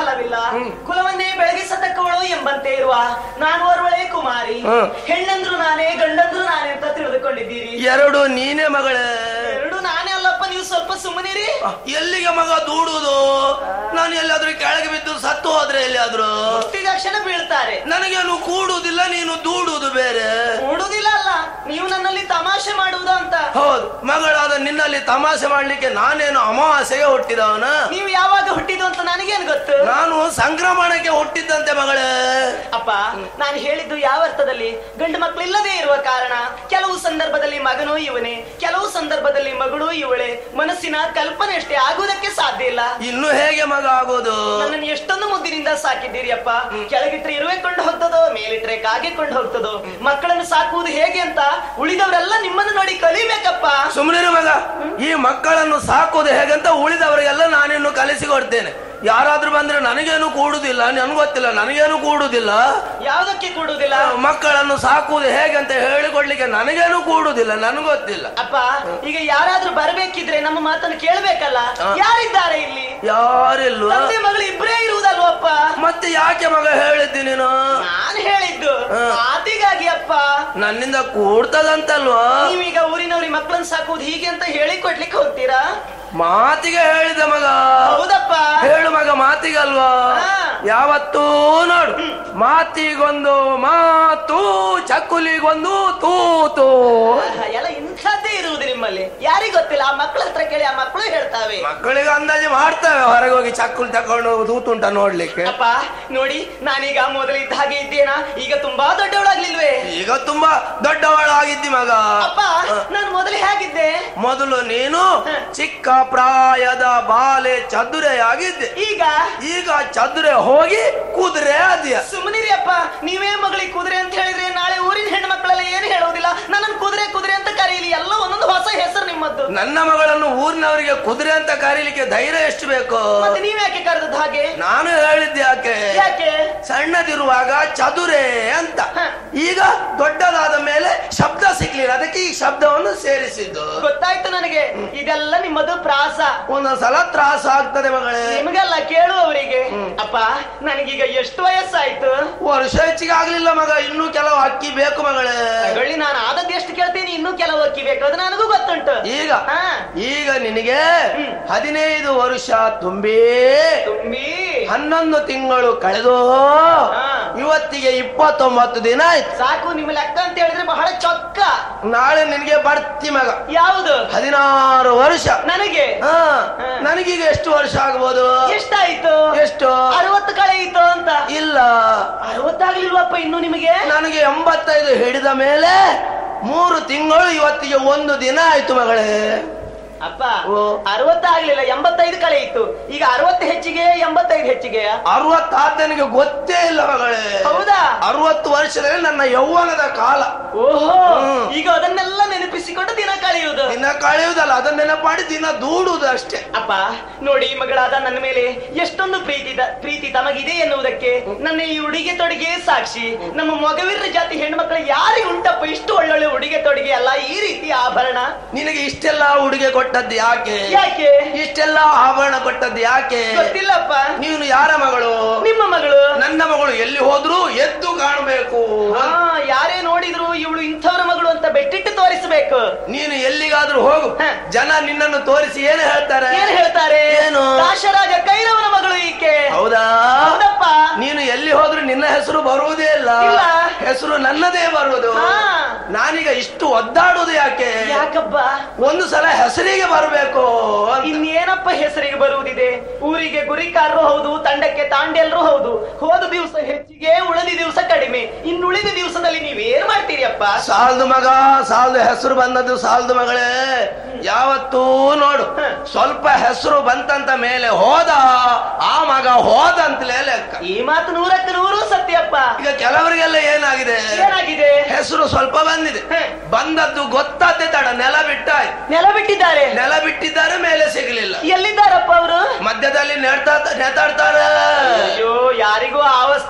ಕಾಲವಿಲ್ಲ ಕುಲವನ್ನೇ ಬೆಳಗಿಸತಕ್ಕವಳು ಎಂಬಂತೆ ಇರುವ ನಾನು ಓರ್ವಳೆ ಕುಮಾರಿ ಹ್ಮ್. ಹೆಣ್ಣಂದ್ರು ನಾನೇ ಗಂಡಂದ್ರು ನಾನೇ ಅಂತ ತಿಳಿದುಕೊಂಡಿದ್ದೀರಿ ಎರಡು ನೀನೇ ಮಗಳೇ ಎರಡು ನಾನೇ ಅಲ್ಲಪ್ಪ ನೀವು ಸ್ವಲ್ಪ ಸುಮ್ಮನಿರಿ ಎಲ್ಲಿಗೆ ಮಗ ದೂಡುವುದು ನಾನು ಎಲ್ಲಾದ್ರೂ ಕೆಳಗೆ ಬಿದ್ದು ಸತ್ತು ಹೋದ್ರೆ ಎಲ್ಲಿಯಾದ್ರೂ ತಕ್ಷಣ ಬೀಳ್ತಾರೆ ನನಗೇನು ಕೂಡುವುದಿಲ್ಲ ನೀನು ದೂಡುವುದು ಬೇರೆ ಕೂಡುದಿಲ್ಲ ಅಲ್ಲ ನೀವು ನನ್ನಲ್ಲಿ ತಮಾಷೆ ಮಾಡುವುದು ಅಂತ ಹೌದು ಮಗಳಾದ ನಿನ್ನಲ್ಲಿ ತಮಾಷೆ ಮಾಡ್ಲಿಕ್ಕೆ ನಾನೇನು ಅಮಾವಾಸ್ಯೆಗೆ ಹುಟ್ಟಿದವನ ನೀವು ಯಾವಾಗ ಹುಟ್ಟಿದ್ದು ಅಂತ ನನಗೇನು ಗೊತ್ತು ನಾನು ಸಂಕ್ರಮಣಕ್ಕೆ ಹುಟ್ಟಿದ್ದಂತೆ ಮಗಳೇ ಅಪ್ಪ ನಾನು ಹೇಳಿದ್ದು ಯಾವ ಅರ್ಥದಲ್ಲಿ ಗಂಡು ಮಕ್ಕಳು ಇಲ್ಲದೆ ಇರುವ ಕಾರಣ ಕೆಲವು ಸಂದರ್ಭದಲ್ಲಿ ಮಗನೂ ಇವನೇ ಕೆಲವು ಸಂದರ್ಭದಲ್ಲಿ ಮಗಳು ಇವಳೆ ಮನಸ್ಸಿನ ಕಲ್ಪನೆ ಅಷ್ಟೇ ಆಗುವುದಕ್ಕೆ ಸಾಧ್ಯ ಇಲ್ಲ ಇನ್ನು ಹೇಗೆ ಮಗ ಆಗೋದು ನನ್ನನ್ನು ಎಷ್ಟೊಂದು ಮುದ್ದಿನಿಂದ ಸಾಕಿದ್ದೀರಿ ಅಪ್ಪ ಕೆಳಗಿಟ್ರೆ ಇರುವೆ ಕೊಂಡು ಹೋಗ್ತದೋ ಮೇಲಿಟ್ರೆ ಕಾಗೆ ಕೊಂಡು ಹೋಗ್ತದೋ ಮಕ್ಕಳನ್ನು ಸಾಕುವುದು ಹೇಗೆ ಅಂತ ಉಳಿದವರೆಲ್ಲ ನಿಮ್ಮನ್ನು ನೋಡಿ ಕಲಿಬೇಕಪ್ಪ ಸುಮ್ಮನಿರು ಮಗ ಈ ಮಕ್ಕಳನ್ನು ಸಾಕುವುದು ಹೇಗಂತ ಉಳಿದವರಿಗೆಲ್ಲ ನಾನಿನ್ನು ಕಲಿಸಿಕೊಡ್ತೇನೆ ಯಾರಾದ್ರೂ ಬಂದ್ರೆ ನನಗೇನು ಕೂಡುದಿಲ್ಲ ನನ್ಗೆ ಗೊತ್ತಿಲ್ಲ ನನಗೇನು ಕೂಡುದಿಲ್ಲ ಯಾವುದಕ್ಕೆ ಕೊಡುವುದಿಲ್ಲ ಮಕ್ಕಳನ್ನು ಸಾಕುವುದು ಹೇಗಂತ ಹೇಳಿಕೊಡ್ಲಿಕ್ಕೆ ನನಗೇನು ಕೂಡುದಿಲ್ಲ ನನಗೆ ಗೊತ್ತಿಲ್ಲ ಅಪ್ಪ ಈಗ ಯಾರಾದ್ರೂ ಬರ್ಬೇಕಿದ್ರೆ ನಮ್ಮ ಮಾತನ್ನು ಕೇಳ್ಬೇಕಲ್ಲ ಯಾರಿದ್ದಾರೆ ಇಲ್ಲಿ ಯಾರಿಲ್ವ ತಂದೆ ಮಗಳು ಇಬ್ಬರೇ ಇರುವುದಲ್ವಪ್ಪ ಮತ್ತೆ ಯಾಕೆ ಮಗ ಹೇಳಿದ್ದಿ ನೀನು ನಾನ್ ಹೇಳಿದ್ದು ಮಾತಿಗಾಗಿ ಅಪ್ಪ ನನ್ನಿಂದ ಕೂಡ್ತದಂತಲ್ವಾ ನೀವೀಗ ಊರಿನವ್ರಿ ಮಕ್ಕಳನ್ನ ಸಾಕುವುದು ಹೀಗೆ ಅಂತ ಹೇಳಿ ಕೊಡ್ಲಿಕ್ಕೆ ಹೋಗ್ತೀರಾ ಮಾತಿಗೆ ಹೇಳಿದ ಮಗ ಹೌದಪ್ಪ ಹೇಳು ಮಗ ಮಾತಿಗಲ್ವಾ ಹಾ. ಯಾವತ್ತೂ ನೋಡು ಮಾತಿಗೊಂದು ಮಾತು ಚಕ್ಕುಲಿಗೊಂದು ತೂತು ಆಹಾ, ಎಲ್ಲ ಇಂಥದ್ದೇ ಇರುವುದು ನಿಮ್ಮಲ್ಲಿ ಯಾರಿಗ್ ಗೊತ್ತಿಲ್ಲ ಆ ಮಕ್ಕಳ ಹತ್ರ ಕೇಳಿ ಆ ಮಕ್ಕಳು ಹೇಳ್ತಾವೆ ಮಕ್ಕಳಿಗೆ ಅಂದಾಜು ಮಾಡ್ತೇವೆ ಹೊರಗೆ ಹೋಗಿ ಚಕ್ಕುಲಿ ತಕೊಂಡು ತೂತುಂಟ ನೋಡ್ಲಿಕ್ಕೆ ಅಪ್ಪ ನೋಡಿ ನಾನೀಗ ಮೊದಲಿದ್ದ ಹಾಗೆ ಇದ್ದೇನಾ ಈಗ ತುಂಬಾ ದೊಡ್ಡವಳಾಗ್ಲಿಲ್ವೇ ಈಗ ತುಂಬಾ ದೊಡ್ಡವಳಾಗಿದ್ದಿ ಮಗ ಅಪ್ಪ ನಾನು ಮೊದಲು ಹೇಗಿದ್ದೆ ಮೊದಲು ನೀನು ಚಿಕ್ಕ ಪ್ರಾಯದ ಬಾಲೆ ಚದುರೆಯಾಗಿದ್ದೆ ಈಗ ಈಗ ಚದುರೆ ಹೋಗಿ ಕುದುರೆ ಆದ್ಯ ಸುಮ್ಮನಿರಿ ಅಪ್ಪ ನೀವೇ ಮಗಳಿಗೆ ಕುದುರೆ ಅಂತ ಹೇಳಿದ್ರೆ ನಾಳೆ ಊರಿನ ಹೆಣ್ಣು ಮಕ್ಕಳೆಲ್ಲ ಏನು ಹೇಳುವುದಿಲ್ಲ ನನ್ನನ್ನು ಕುದುರೆ ಕುದುರೆ ಅಂತ ಕರೀಲಿ ಎಲ್ಲ ಒಂದೊಂದು ಹೊಸ ಹೆಸರು ನಿಮ್ಮದ್ದು ನನ್ನ ಮಗಳನ್ನು ಊರಿನವರಿಗೆ ಕುದುರೆ ಅಂತ ಕರೀಲಿಕ್ಕೆ ಧೈರ್ಯ ಎಷ್ಟು ಬೇಕು ಮತ್ತೆ ನೀವ್ ಯಾಕೆ ಕರೆದದ್ದು ಹಾಗೆ ನಾನು ಹೇಳಿದ್ದೆ ಯಾಕೆ ಯಾಕೆ ಸಣ್ಣದಿರುವಾಗ ಚದುರೆ ಅಂತ ಹ. ಈಗ ದೊಡ್ಡದಾದ ಮೇಲೆ ಶಬ್ದ ಸಿಗ್ಲಿಲ್ಲ ಅದಕ್ಕೆ ಈ ಶಬ್ದವನ್ನು ಸೇರಿಸಿದ್ದು ಗೊತ್ತಾಯ್ತು ನನಗೆ ಇದೆಲ್ಲ ನಿಮ್ಮದು ಪ್ರಾಸ ಒಂದೊಂದ್ಸಲ ತ್ರಾಸ ಆಗ್ತದೆ ಮಗಳೇ ನಿಮಗೆಲ್ಲ ಕೇಳುವವರಿಗೆ ಅಪ್ಪ ನನಗೀಗ ಎಷ್ಟು ವಯಸ್ಸಾಯ್ತು ವರ್ಷ ಹೆಚ್ಚಿಗೆ ಆಗ್ಲಿಲ್ಲ ಮಗ ಇನ್ನೂ ಕೆಲವು ಅಕ್ಕಿ ಬೇಕು ಮಗಳೇ ತಗೊಳ್ಳಿ ನಾನು ಆದದ್ದು ಎಷ್ಟು ಕೇಳ್ತೀನಿ ಇನ್ನೂ ಕೆಲವು ಅಕ್ಕಿ ಬೇಕು ಅದು ನನಗೂ ಗೊತ್ತುಂಟು ಈಗ ಹಾ ಈಗ ನಿನಗೆ ಹ್ಮ್. ಹದಿನೈದು ವರ್ಷ ತುಂಬಿ ತುಂಬಿ ಹನ್ನೊಂದು ತಿಂಗಳು ಕಳೆದು ಹಾ. ಇವತ್ತಿಗೆ ಇಪ್ಪತ್ತೊಂಬತ್ತು ದಿನ ಆಯ್ತು ಸಾಕು ನಿಮ್ಮ ಲೆಕ್ಕ ಅಂತ ಹೇಳಿದ್ರೆ ಬಹಳ ಚೊಕ್ಕ ನಾಳೆ ನಿನಗೆ ಬರ್ತಿ ಮಗ ಯಾವುದು ಹದಿನಾರು ವರ್ಷ ನನಗೆ ಹಾ ಹಾ. ನನಗೀಗ ಎಷ್ಟು ವರ್ಷ ಆಗ್ಬೋದು ಎಷ್ಟಾಯ್ತು ಎಷ್ಟು ಅರವತ್ತು ಕಳೆಯಿತು ಅಂತ ಇಲ್ಲ ಅರವತ್ತಾಗ್ಲಿಲ್ವಪ್ಪ ಇನ್ನು ನಿಮಗೆ ನನಗೆ ಎಂಬತ್ತೈದು ಹಿಡಿದ ಮೇಲೆ ಮೂರು ತಿಂಗಳು ಇವತ್ತಿಗೆ ಒಂದು ದಿನ ಆಯ್ತು ಮಗಳೇ ಅಪ್ಪ ಓ. ಅರವತ್ತಾಗ್ಲಿಲ್ಲ ಎಂಬತ್ತೈದು ಕಳೆಯಿತು ಈಗ ಅರವತ್ತು ಹೆಚ್ಚಿಗೆ ಎಂಬತ್ತೈದು ಹೆಚ್ಚಿಗೆ ಅರವತ್ತಾತನಿಗೆ ಗೊತ್ತೇ ಇಲ್ಲ ಮಗಳೇ ಹೌದಾ ಅರವತ್ತು ವರ್ಷದಲ್ಲಿ ನನ್ನ ಯೌವನದ ಕಾಲ ಓಹೋ ಹ್ಮ್. ಈಗ ಅದನ್ನೆಲ್ಲ ನೆನಪಿಸಿಕೊಂಡು ದಿನ ಕಳೆಯುವುದು ದಿನ ಕಳೆಯುವುದಲ್ಲ ಅದನ್ನ ನೆನಪಾಡಿ ದಿನ ದೂಡುವುದು ಅಷ್ಟೇ ಅಪ್ಪ ನೋಡಿ ಮಗಳಾದ ನನ್ನ ಮೇಲೆ ಎಷ್ಟೊಂದು ಪ್ರೀತಿ ದ- ಪ್ರೀತಿ ತಮಗಿದೆ ಎನ್ನುವುದಕ್ಕೆ ನನ್ನ ಈ ಉಡುಗೆ ತೊಡುಗೆ ಸಾಕ್ಷಿ ನಮ್ಮ ಮೊಗವೀರ ಜಾತಿ ಹೆಣ್ಮಕ್ಳು ಯಾರಿಗೆ ಉಂಟಪ್ಪ ಇಷ್ಟು ಒಳ್ಳೊಳ್ಳೆ ಉಡುಗೆ ತೊಡುಗೆ ಅಲ್ಲ ಈ ರೀತಿ ಆಭರಣ ನಿನಗೆ ಇಷ್ಟೆಲ್ಲ ಉಡುಗೆ ಕೊಟ್ಟದ್ದು ಯಾಕೆ ಯಾಕೆ ಇಷ್ಟೆಲ್ಲ ಆಭರಣ ಕೊಟ್ಟದ್ದು ಯಾಕೆ ಗೊತ್ತಿಲ್ಲಪ್ಪ ನೀನು ಯಾರ ಮಗಳು ನಿಮ್ಮ ಮಗಳು ನನ್ನ ಮಗಳು ಎಲ್ಲಿ ಹೋದ್ರು ಎದ್ದು ಕಾಣಬೇಕು ಹಾ ಯಾರೇ ನೋಡಿದ್ರು ಇವಳು ಇಂಥವ್ರ ಮಗಳು ಅಂತ ಬೆಟ್ಟಿಟ್ಟು ತೋರಿಸಬೇಕು ನೀನು ಎಲ್ಲಿಗಾದ್ರೂ ಹೋಗು ಹ. ಜನ ನಿನ್ನನ್ನು ತೋರಿಸಿ ಏನು ಹೇಳ್ತಾರೆ ಏನ್ ಹೇಳ್ತಾರೆ ಏನು? ದಾಶರಾಜ ಕೈರವನ ಮಗಳು ಈಕೆ ಹೌದಾ ಹೌದಪ್ಪ ನೀನು ಎಲ್ಲಿ ಹೋದ್ರು ನಿನ್ನ ಹೆಸರು ಬರುವುದೇ ಇಲ್ಲ ಇಲ್ಲ. ಹೆಸರು ನನ್ನದೇ ಬರುವುದು ಹಾ. ನಾನೀಗ ಇಷ್ಟು ಒದ್ದಾಡುವುದು ಯಾಕೆ ಯಾಕಪ್ಪ ಒಂದು ಸಲ ಹೆಸರಿಗೆ ಬರಬೇಕು ಅಂತ. ಇನ್ನೇನಪ್ಪ ಹೆಸರಿಗೆ ಬರುವುದಿದೆ ಊರಿಗೆ ಗುರಿಕಾರರು ಹೌದು ತಂಡಕ್ಕೆ ತಾಂಡೆಲ್ರು ಹೌದು ಹೋದ ದಿವಸ ಹೆಚ್ಚಿಗೆ ಉಳಿದ ದಿವಸ ಕಡಿಮೆ ಇನ್ನುಳಿದ ದಿವಸದಲ್ಲಿ ನೀವೇನ್ ಮಾಡ್ತೀರಿ ಅಪ್ಪ ಸಾಲ್ದು ಮಗ ಸಾಲ್ದು ಹೆಸರು ಬಂದದ್ದು ಸಾಲ್ದು ಮಗಳೇ ಯಾವತ್ತೂ ನೋಡು ಹ. ಸ್ವಲ್ಪ ಹೆಸರು ಬಂತಂತ ಮೇಲೆ ಹೋದ ಆ ಮಗ ಹೋದ ಅಂತಲೇ ಲೆಕ್ಕ ಈ ಮಾತು ನೂರಕ್ಕೆ ನೂರು ಸತ್ಯಪ್ಪ ಈಗ ಕೆಲವರಿಗೆಲ್ಲ ಏನಾಗಿದೆ ಏನಾಗಿದೆ ಹೆಸರು ಸ್ವಲ್ಪ ಬಂದಿದೆ ಹ. ಬಂದದ್ದು ಗೊತ್ತಾದೆ ತಡ ನೆಲ ಬಿಟ್ಟಾಯ್ತು ನೆಲ ಬಿಟ್ಟಿದ್ದಾರೆ ನೆಲ ಬಿಟ್ಟಿದ್ದಾರೆ ಮೇಲೆ ಸಿಗಲಿಲ್ಲ ಎಲ್ಲಿದ್ದಾರಪ್ಪ ಅವರು ಮಧ್ಯದಲ್ಲಿ ನೆಡ್ತಾ ನೆತಾಡ್ತಾರೆ ಅಯ್ಯೋ ಯಾರಿಗೂ ಆ ಅವಸ್ಥೆ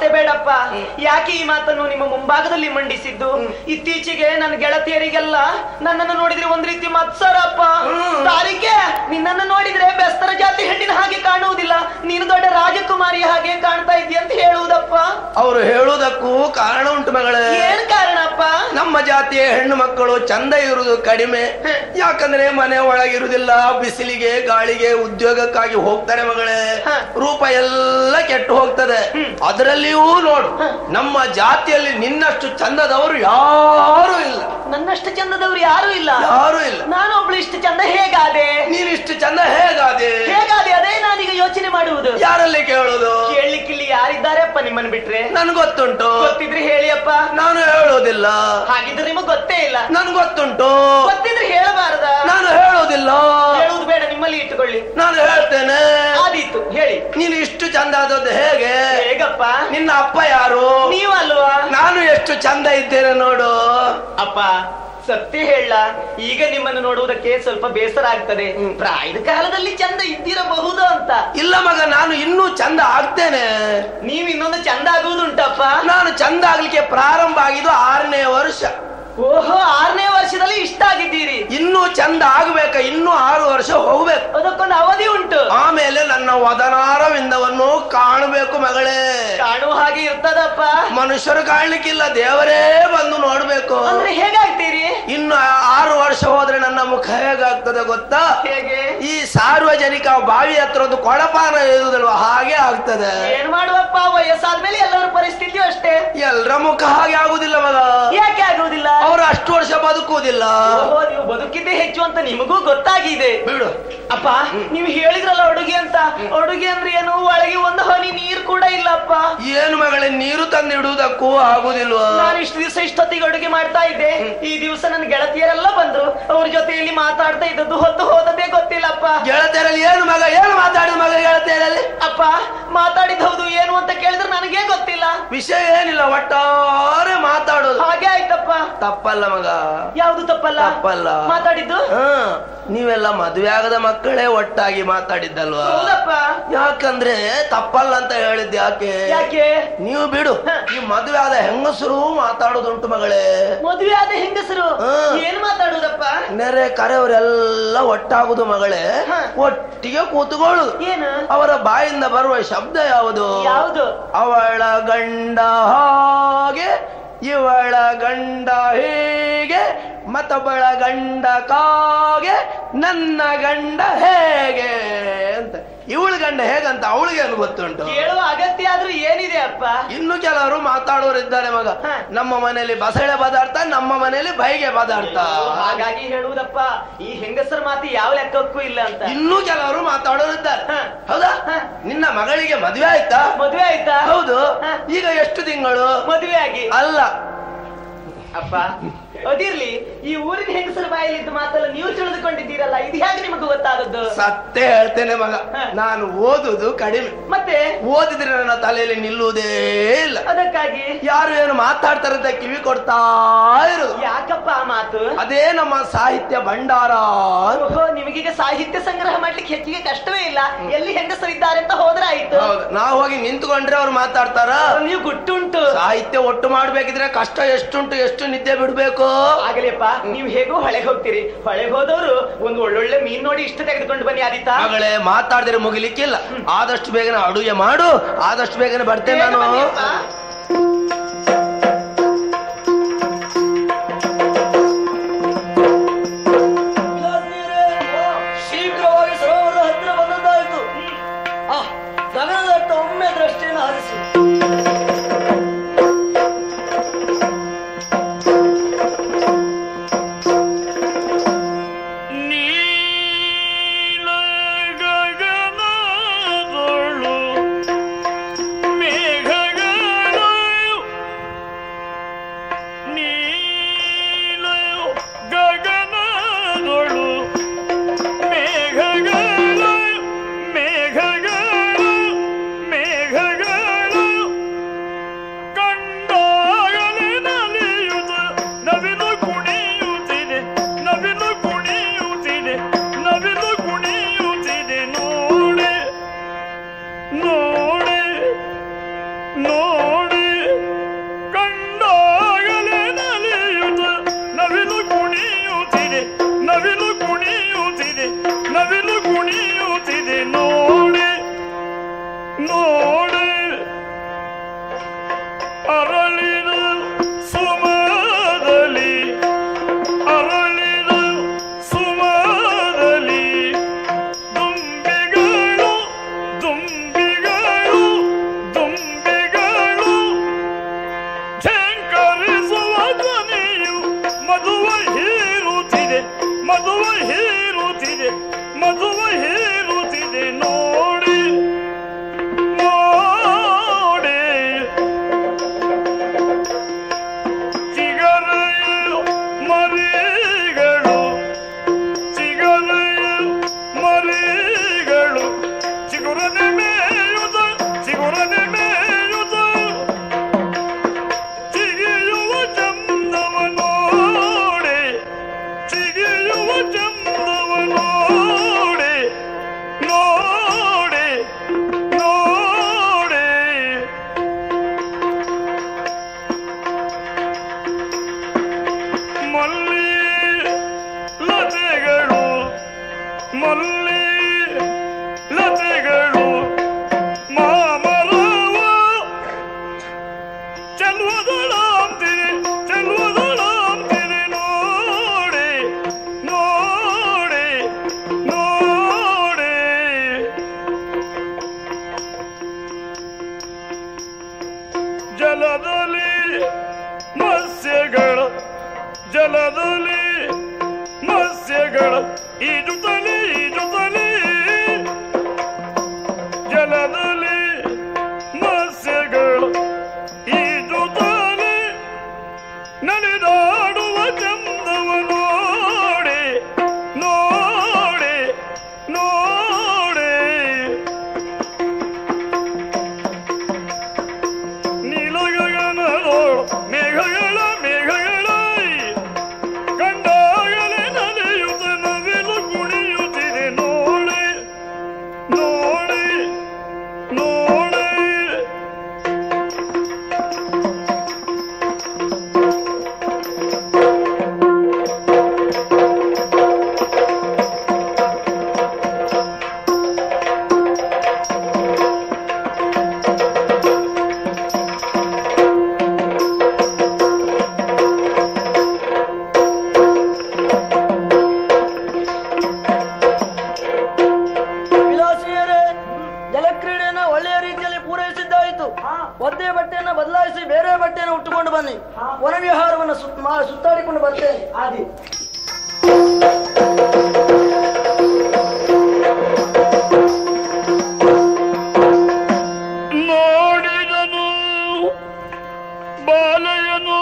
ಮಾತೆ ಬೇಡಪ್ಪ ಯಾಕೆ ಈ ಮಾತನ್ನು ನಿಮ್ಮ ಮುಂಭಾಗದಲ್ಲಿ ಮಂಡಿಸಿದ್ದು ಇತ್ತೀಚೆಗೆ ನನ್ನ ಗೆಳತಿಯರಿಗೆಲ್ಲ ನನ್ನನ್ನು ನೋಡಿದ್ರೆ ಒಂದ್ ರೀತಿ ಮತ್ಸರಪ್ಪ ತಾರಿಕೆ ನಿನ್ನನ್ನು ನೋಡಿದ್ರೆ ಬೆಸ್ತರ ಜಾತಿ ಹೆಣ್ಣಿನ ಹಾಗೆ ಕಾಣುವುದಿಲ್ಲ ನೀನು ದೊಡ್ಡ ರಾಜಕುಮಾರಿಯ ಹಾಗೆ ಕಾಣ್ತಾ ಇದೀಯ ಅಂತ ಹೇಳುವುದಪ್ಪ ಅವರು ಹೇಳುವುದಕ್ಕೂ ಕಾರಣ ಉಂಟು ಮಗಳೇ ಏನ್ ಕಾರಣಪ್ಪ ನಮ್ಮ ಜಾತಿಯ ಹೆಣ್ಣು ಮಕ್ಕಳು ಚಂದ ಇರುವುದು ಕಡಿಮೆ ಯಾಕಂದ್ರೆ ಮನೆ ಒಳಗಿರುವುದಿಲ್ಲ ಬಿಸಿಲಿಗೆ ಗಾಳಿಗೆ ಉದ್ಯೋಗಕ್ಕಾಗಿ ಹೋಗ್ತಾರೆ ಮಗಳೇ ಹ. ರೂಪ ಎಲ್ಲ ಕೆಟ್ಟು ಹೋಗ್ತದೆ ಅದರಲ್ಲಿಯೂ ನೋಡು ನಮ್ಮ ಜಾತಿಯಲ್ಲಿ ನಿನ್ನಷ್ಟು ಚಂದದವರು ಯಾರೂ ಇಲ್ಲ ನನ್ನಷ್ಟು ಚಂದದವ್ರು ಯಾರು ಇಲ್ಲ ಯಾರೂ ಇಲ್ಲ ನಾನು ಒಬ್ಳು ಇಷ್ಟು ಚಂದ ಹೇಗಾದೆ ನೀನಿಷ್ಟು ಚಂದ ಹೇಗಾದೆ ಹೇಗಾದೆ ಅದೇ ನಾನೀಗ ಯೋಚನೆ ಮಾಡುವುದು ಯಾರಲ್ಲಿ ಕೇಳುದು ಕೇಳಲಿಕ್ಕಿಲ್ಲಿ ಯಾರಿದ್ದಾರೆಪ್ಪ ನಿಮ್ಮನ್ನು ಬಿಟ್ರೆ ನನ್ ಗೊತ್ತುಂಟು ಗೊತ್ತಿದ್ರೆ ಹೇಳಿಯಪ್ಪ ನಾನು ಹೇಳೋದಿಲ್ಲ ಹಾಗಿದ್ರೆ ನಿಮಗೆ ಗೊತ್ತೇ ಇಲ್ಲ ನನ್ ಗೊತ್ತುಂಟು ಗೊತ್ತಿದ್ರೆ ಹೇಳಬಾರದ ನಾನು ಹೇಳೋದಿಲ್ಲ ಹೇಳುವುದು ಬೇಡ ನಿಮ್ಮಲ್ಲಿ ಇಟ್ಟುಕೊಳ್ಳಿ ನಾನು ಹೇಳ್ತೇನೆ ಆದೀತು ಹೇಳಿ ನೀನು ಇಷ್ಟು ಚಂದ ಆದದ್ದು ಹೇಗೆ ಹೇಗಪ್ಪ ನಿನ್ನ ಅಪ್ಪ ಯಾರು ನೀವಲ್ವಾ ನಾನು ಎಷ್ಟು ಚಂದ ಇದ್ದೇನೆ ನೋಡು ಅಪ್ಪ ಸತ್ಯ ಹೇಳ ಈಗ ನಿಮ್ಮನ್ನು ನೋಡುವುದಕ್ಕೆ ಸ್ವಲ್ಪ ಬೇಸರ ಆಗ್ತದೆ ಪ್ರಾಯದ ಕಾಲದಲ್ಲಿ ಚಂದ ಇದ್ದಿರಬಹುದು ಅಂತ ಇಲ್ಲ ಮಗ ನಾನು ಇನ್ನೂ ಚಂದ ಆಗ್ತೇನೆ ನೀವ್ ಇನ್ನೊಂದು ಚಂದ ಆಗುವುದುಂಟಪ್ಪ ನಾನು ಚಂದ ಆಗ್ಲಿಕ್ಕೆ ಪ್ರಾರಂಭ ಆಗಿದ್ದು ಆರನೇ ವರ್ಷ ಓಹೋ ಆರನೇ ವರ್ಷದಲ್ಲಿ ಇಷ್ಟ ಆಗಿದ್ದೀರಿ ಇನ್ನೂ ಚಂದ ಆಗ್ಬೇಕ ಇನ್ನೂ ಆರು ವರ್ಷ ಹೋಗ್ಬೇಕು ಅದಕ್ಕೊಂದು ಅವಧಿ ಉಂಟು ಆಮೇಲೆ ನನ್ನ ವದನಾರವಿಂದವನ್ನು ಕಾಣಬೇಕು ಮಗಳೇ ಕಾಣುವ ಹಾಗೆ ಇರ್ತದಪ್ಪ ಮನುಷ್ಯರು ಕಾಣ್ಲಿಕ್ಕಿಲ್ಲ ದೇವರೇ ಬಂದು ನೋಡ್ಬೇಕು ಅಂದ್ರೆ ಹೇಗಾಗ್ತೀರಿ ಇನ್ನು ಆರು ವರ್ಷ ಹೋದ್ರೆ ನನ್ನ ಮುಖ ಹೇಗಾಗ್ತದೆ ಗೊತ್ತಾ ಹೇಗೆ ಈ ಸಾರ್ವಜನಿಕ ಬಾವಿ ಹತ್ರ ಒಂದು ಕೊಳಪಾನ ಇರುವುದಲ್ವ ಹಾಗೆ ಆಗ್ತದೆ ಏನ್ ಮಾಡುವಪ್ಪ ವಯಸ್ಸಾದ್ಮೇಲೆ ಎಲ್ಲರ ಪರಿಸ್ಥಿತಿ ಅಷ್ಟೇ ಎಲ್ರ ಮುಖ ಹಾಗೆ ಆಗುದಿಲ್ಲ ಮಗ ಯಾಕೆ ಆಗುವುದಿಲ್ಲ ಅವರು ಅಷ್ಟು ವರ್ಷ ಬದುಕುವುದಿಲ್ಲ ಓಹೋ ನೀವು ಬದುಕಿದ್ದೇ ಹೆಚ್ಚು ಅಂತ ನಿಮಗೂ ಗೊತ್ತಾಗಿದೆ ಬಿಡು ಅಪ್ಪ ನೀವು ಹೇಳಿದ್ರಲ್ಲ ಅಡುಗೆ ಅಂತ ಅಡುಗೆ ಅಂದ್ರೆ ಏನು ಒಳಗೆ ಒಂದು ಹನಿ ನೀರು ಕೂಡ ಇಲ್ಲಪ್ಪ ಏನು ಮಗಳೇ ನೀರು ತಂದಿಡುವುದಕ್ಕೂ ಆಗುದಿಲ್ವಾ ನಾನು ಇಷ್ಟು ದಿವಸ ಇಷ್ಟೊತ್ತಿಗೆ ಅಡುಗೆ ಮಾಡ್ತಾ ಇದ್ದೆ ಈ ದಿವಸ ನನ್ನ ಗೆಳತಿಯರೆಲ್ಲ ಬಂದ್ರು ಅವ್ರ ಜೊತೆಯಲ್ಲಿ ಮಾತಾಡ್ತಾ ಇದ್ದದ್ದು ಹೊತ್ತು ಹೋದದೇ ಗೊತ್ತಿಲ್ಲಪ್ಪ ಗೆಳತಿಯರಲ್ಲಿ ಏನು ಮಗ ಏನು ಮಾತಾಡಿದ ಮಗ ಗೆಳತಿಯರಲ್ಲಿ ಅಪ್ಪ ಮಾತಾಡಿದ ಹೌದು ಏನು ಅಂತ ಕೇಳಿದ್ರೆ ನನಗೇ ಗೊತ್ತಿಲ್ಲ ವಿಷಯ ಏನಿಲ್ಲ ಒಟ್ಟಾರೆ ಮಾತಾಡೋದು ಹಾಗೆ ಆಯ್ತಪ್ಪ ತಪ್ಪಲ್ಲ ಮಗ ಯಾವುದು ತಪ್ಪಲ್ಲ ತಪ್ಪಲ್ಲ. ಮಾತಾಡಿದ್ದು ಹ ನೀವೆಲ್ಲ ಮದುವೆ ಆಗದ ಮಕ್ಕಳೇ ಒಟ್ಟಾಗಿ ಮಾತಾಡಿದ್ದಲ್ವಾ ಹೌದಪ್ಪ ಯಾಕಂದ್ರೆ ತಪ್ಪಲ್ಲ ಅಂತ ಹೇಳಿದ್ ಯಾಕೆ ಯಾಕೆ ನೀವು ಬಿಡು ಈ ಮದುವೆ ಆದ ಹೆಂಗಸರು ಮಾತಾಡೋದುಂಟು ಮಗಳೇ ಮದುವೆ ಆದ ಹೆಂಗಸರು ಹಾ. ಏನ್ ಮಾತಾಡುದಪ್ಪ ನೆರೆ ಕರೆಯವರೆಲ್ಲ ಒಟ್ಟಾಗುದು ಮಗಳೇ ಹ. ಒಟ್ಟಿಗೆ ಕೂತ್ಕೊಳ್ಳುದು ಏನು ಅವರ ಬಾಯಿಂದ ಬರುವ ಶಬ್ದ ಯಾವುದು ಯಾವುದು ಅವಳ ಗಂಡ ಹಾಗೆ ಇವಳ ಗಂಡ ಹೀಗೆ ಮತ್ತೊಬ್ಬಳ ಗಂಡ ಕಾಗೆ ನನ್ನ ಗಂಡ ಹೇಗೆ ಅಂತ ಇವಳ ಗಂಡ ಹೇಗಂತ ಅವಳಿಗೆ ಏನು ಗೊತ್ತುಂಟು ಕೇಳುವ ಅಗತ್ಯ ಆದ್ರೂ ಏನಿದೆ ಅಪ್ಪ ಇನ್ನು ಕೆಲವರು ಮಾತಾಡೋರು ಇದ್ದಾರೆ ಮಗ ಹ. ನಮ್ಮ ಮನೆಯಲ್ಲಿ ಬಸಳೆ ಪದಾರ್ಥ ನಮ್ಮ ಮನೆಯಲ್ಲಿ ಬೈಗೆ ಪದಾರ್ಥ ಹಾಗಾಗಿ ಹೇಳುವುದಪ್ಪ ಈ ಹೆಂಗಸರ ಮಾತು ಯಾವ ಲೆಕ್ಕಕ್ಕೂ ಇಲ್ಲ ಅಂತ ಇನ್ನೂ ಕೆಲವರು ಮಾತಾಡೋರು ಇದ್ದಾರೆ ಹ. ಹೌದಾ ಹ. ನಿನ್ನ ಮಗಳಿಗೆ ಮದುವೆ ಆಯ್ತಾ ಮದುವೆ ಆಯ್ತಾ ಹೌದು ಹ. ಈಗ ಎಷ್ಟು ತಿಂಗಳು ಮದುವೆ ಆಗಿ ಅಲ್ಲ ಅಪ್ಪ ಅದಿರ್ಲಿ ಈ ಊರಿನ ಹೆಂಗಸರ ಬಾಯಲ್ಲಿದ್ದ ಮಾತೆಲ್ಲ ನೀವು ತಿಳಿದುಕೊಂಡಿದ್ದೀರಲ್ಲ ಇದು ಹೇಗೆ ನಿಮಗೆ ಗೊತ್ತಾದದ್ದು ಸತ್ಯ ಹೇಳ್ತೇನೆ ಮಗ ಹ. ನಾನು ಓದುದು ಕಡಿಮೆ ಮತ್ತೆ ಓದಿದ್ರೆ ನನ್ನ ತಲೆಯಲ್ಲಿ ನಿಲ್ಲುವುದೇ ಇಲ್ಲ ಅದಕ್ಕಾಗಿ ಯಾರು ಏನು ಮಾತಾಡ್ತಾರಂತ ಕಿವಿ ಕೊಡ್ತಾ ಇರುದು ಯಾಕಪ್ಪ ಆ ಮಾತು ಅದೇ ನಮ್ಮ ಸಾಹಿತ್ಯ ಭಂಡಾರ ಓಹೋ ನಿಮಗೀಗ ಸಾಹಿತ್ಯ ಸಂಗ್ರಹ ಮಾಡ್ಲಿಕ್ಕೆ ಹೆಚ್ಚಿಗೆ ಕಷ್ಟವೇ ಇಲ್ಲ ಎಲ್ಲಿ ಹೆಂಗಸರಿದ್ದಾರೆ ಅಂತ ಹೋದ್ರೆ ಆಯ್ತು ಹೌದು ನಾವು ಹೋಗಿ ನಿಂತ್ಕೊಂಡ್ರೆ ಅವ್ರು ಮಾತಾಡ್ತಾರ ನೀವು ಗುಟ್ಟುಂಟು ಸಾಹಿತ್ಯ ಒಟ್ಟು ಮಾಡ್ಬೇಕಿದ್ರೆ ಕಷ್ಟ ಎಷ್ಟುಂಟು ಎಷ್ಟು ನಿದ್ದೆ ಬಿಡ್ಬೇಕು ಆಗಲಿಯಪ್ಪ ನೀವು ಹೇಗೋ ಹೊಳೆಗೆ ಹೋಗ್ತೀರಿ ಹೊಳೆಗೆ ಹೋದವರು ಒಂದು ಒಳ್ಳೊಳ್ಳೆ ಮೀನ್ ನೋಡಿ ಇಷ್ಟ ತೆಗೆದುಕೊಂಡು ಬನ್ನಿ ಆದಿತಾ ಮಗಳೇ ಮಾತಾಡಿದ್ರೆ ಮುಗಿಲಿಕ್ಕಿಲ್ಲ ಆದಷ್ಟು ಬೇಗನೆ ಅಡುಗೆ ಮಾಡು ಆದಷ್ಟು ಬೇಗನೆ ಬರ್ತೇನೆ ಬೇಗ ನಾನು ಬನ್ನಿಯಪ್ಪ. ಶೀಘ್ರವಾಗಿ ಸರೋವರದ ಹತ್ತಿರ ಬಂದದ್ದಾಯಿತು ಆ ಗಗನದತ್ತ ಒಮ್ಮೆ ದೃಷ್ಟಿಯನ್ನು ಹರಿಸಿ ನೀಲ ಗಗನದೊಳು ಮೇಘಗಳ ಜಲದಲ್ಲಿ ಮತ್ಸ್ಯಗಳ ಜಲದಲ್ಲಿ ಮತ್ಸ್ಯಗಳ ಈಜುತ್ತಲೇ ಈಜುತ್ತಲೇ ಜಲದಲ್ಲಿ ಮತ್ಸ್ಯಗಳ ಈಜುತ್ತಲೇ ನಡೆದಾಡುವ ಚಂದವ ನೋಡಿ ನೋಡಿ ನೋಡಿ ನೀಲಗಗನದೋ ಮೇಘಗಳ ಮೇಘಗಳ ಕಂಡಾಗಲೇ ನಡೆಯುತ್ತ ನವಿಲು ಕುಣಿಯುತ್ತಿದೆ ನೋಡಿ ನೋಡಿ ನೋಡಿ ವಿಲಾಸಿಯರೇ ಜಲಕ್ರೀಡೆಯನ್ನ ಒಳ್ಳೆಯ ರೀತಿಯಲ್ಲಿ ಪೂರೈಸಿದ್ದಾಯಿತು ಒದ್ದೆ ಬಟ್ಟೆಯನ್ನ ಬದಲಾಯಿಸಿ ಬೇರೆ ಬಟ್ಟೆಯನ್ನು ಉಟ್ಟುಕೊಂಡು ಬನ್ನಿ ವನವಿಹಾರವನ್ನು ಸುತ್- ಮಾ- ಸುತ್ತಾಡಿಕೊಂಡು ಬರ್ತೇನೆ ಆದಿ ನೋಡಿದನು ಬಾಲಯನು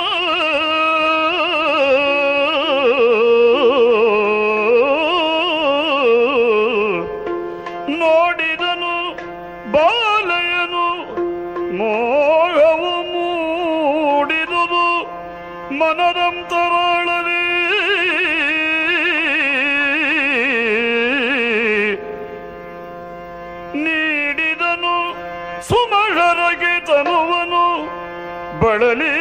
ನೋಡಿದನು ಬಾಲಯನು ಮೋಹವು ಮೂಡಿದುದು ಮನದಂತರಾಳಲಿ ನೀಡಿದನು ಸುಮಳರಗೆ ತನುವನು ಬಳಲಿ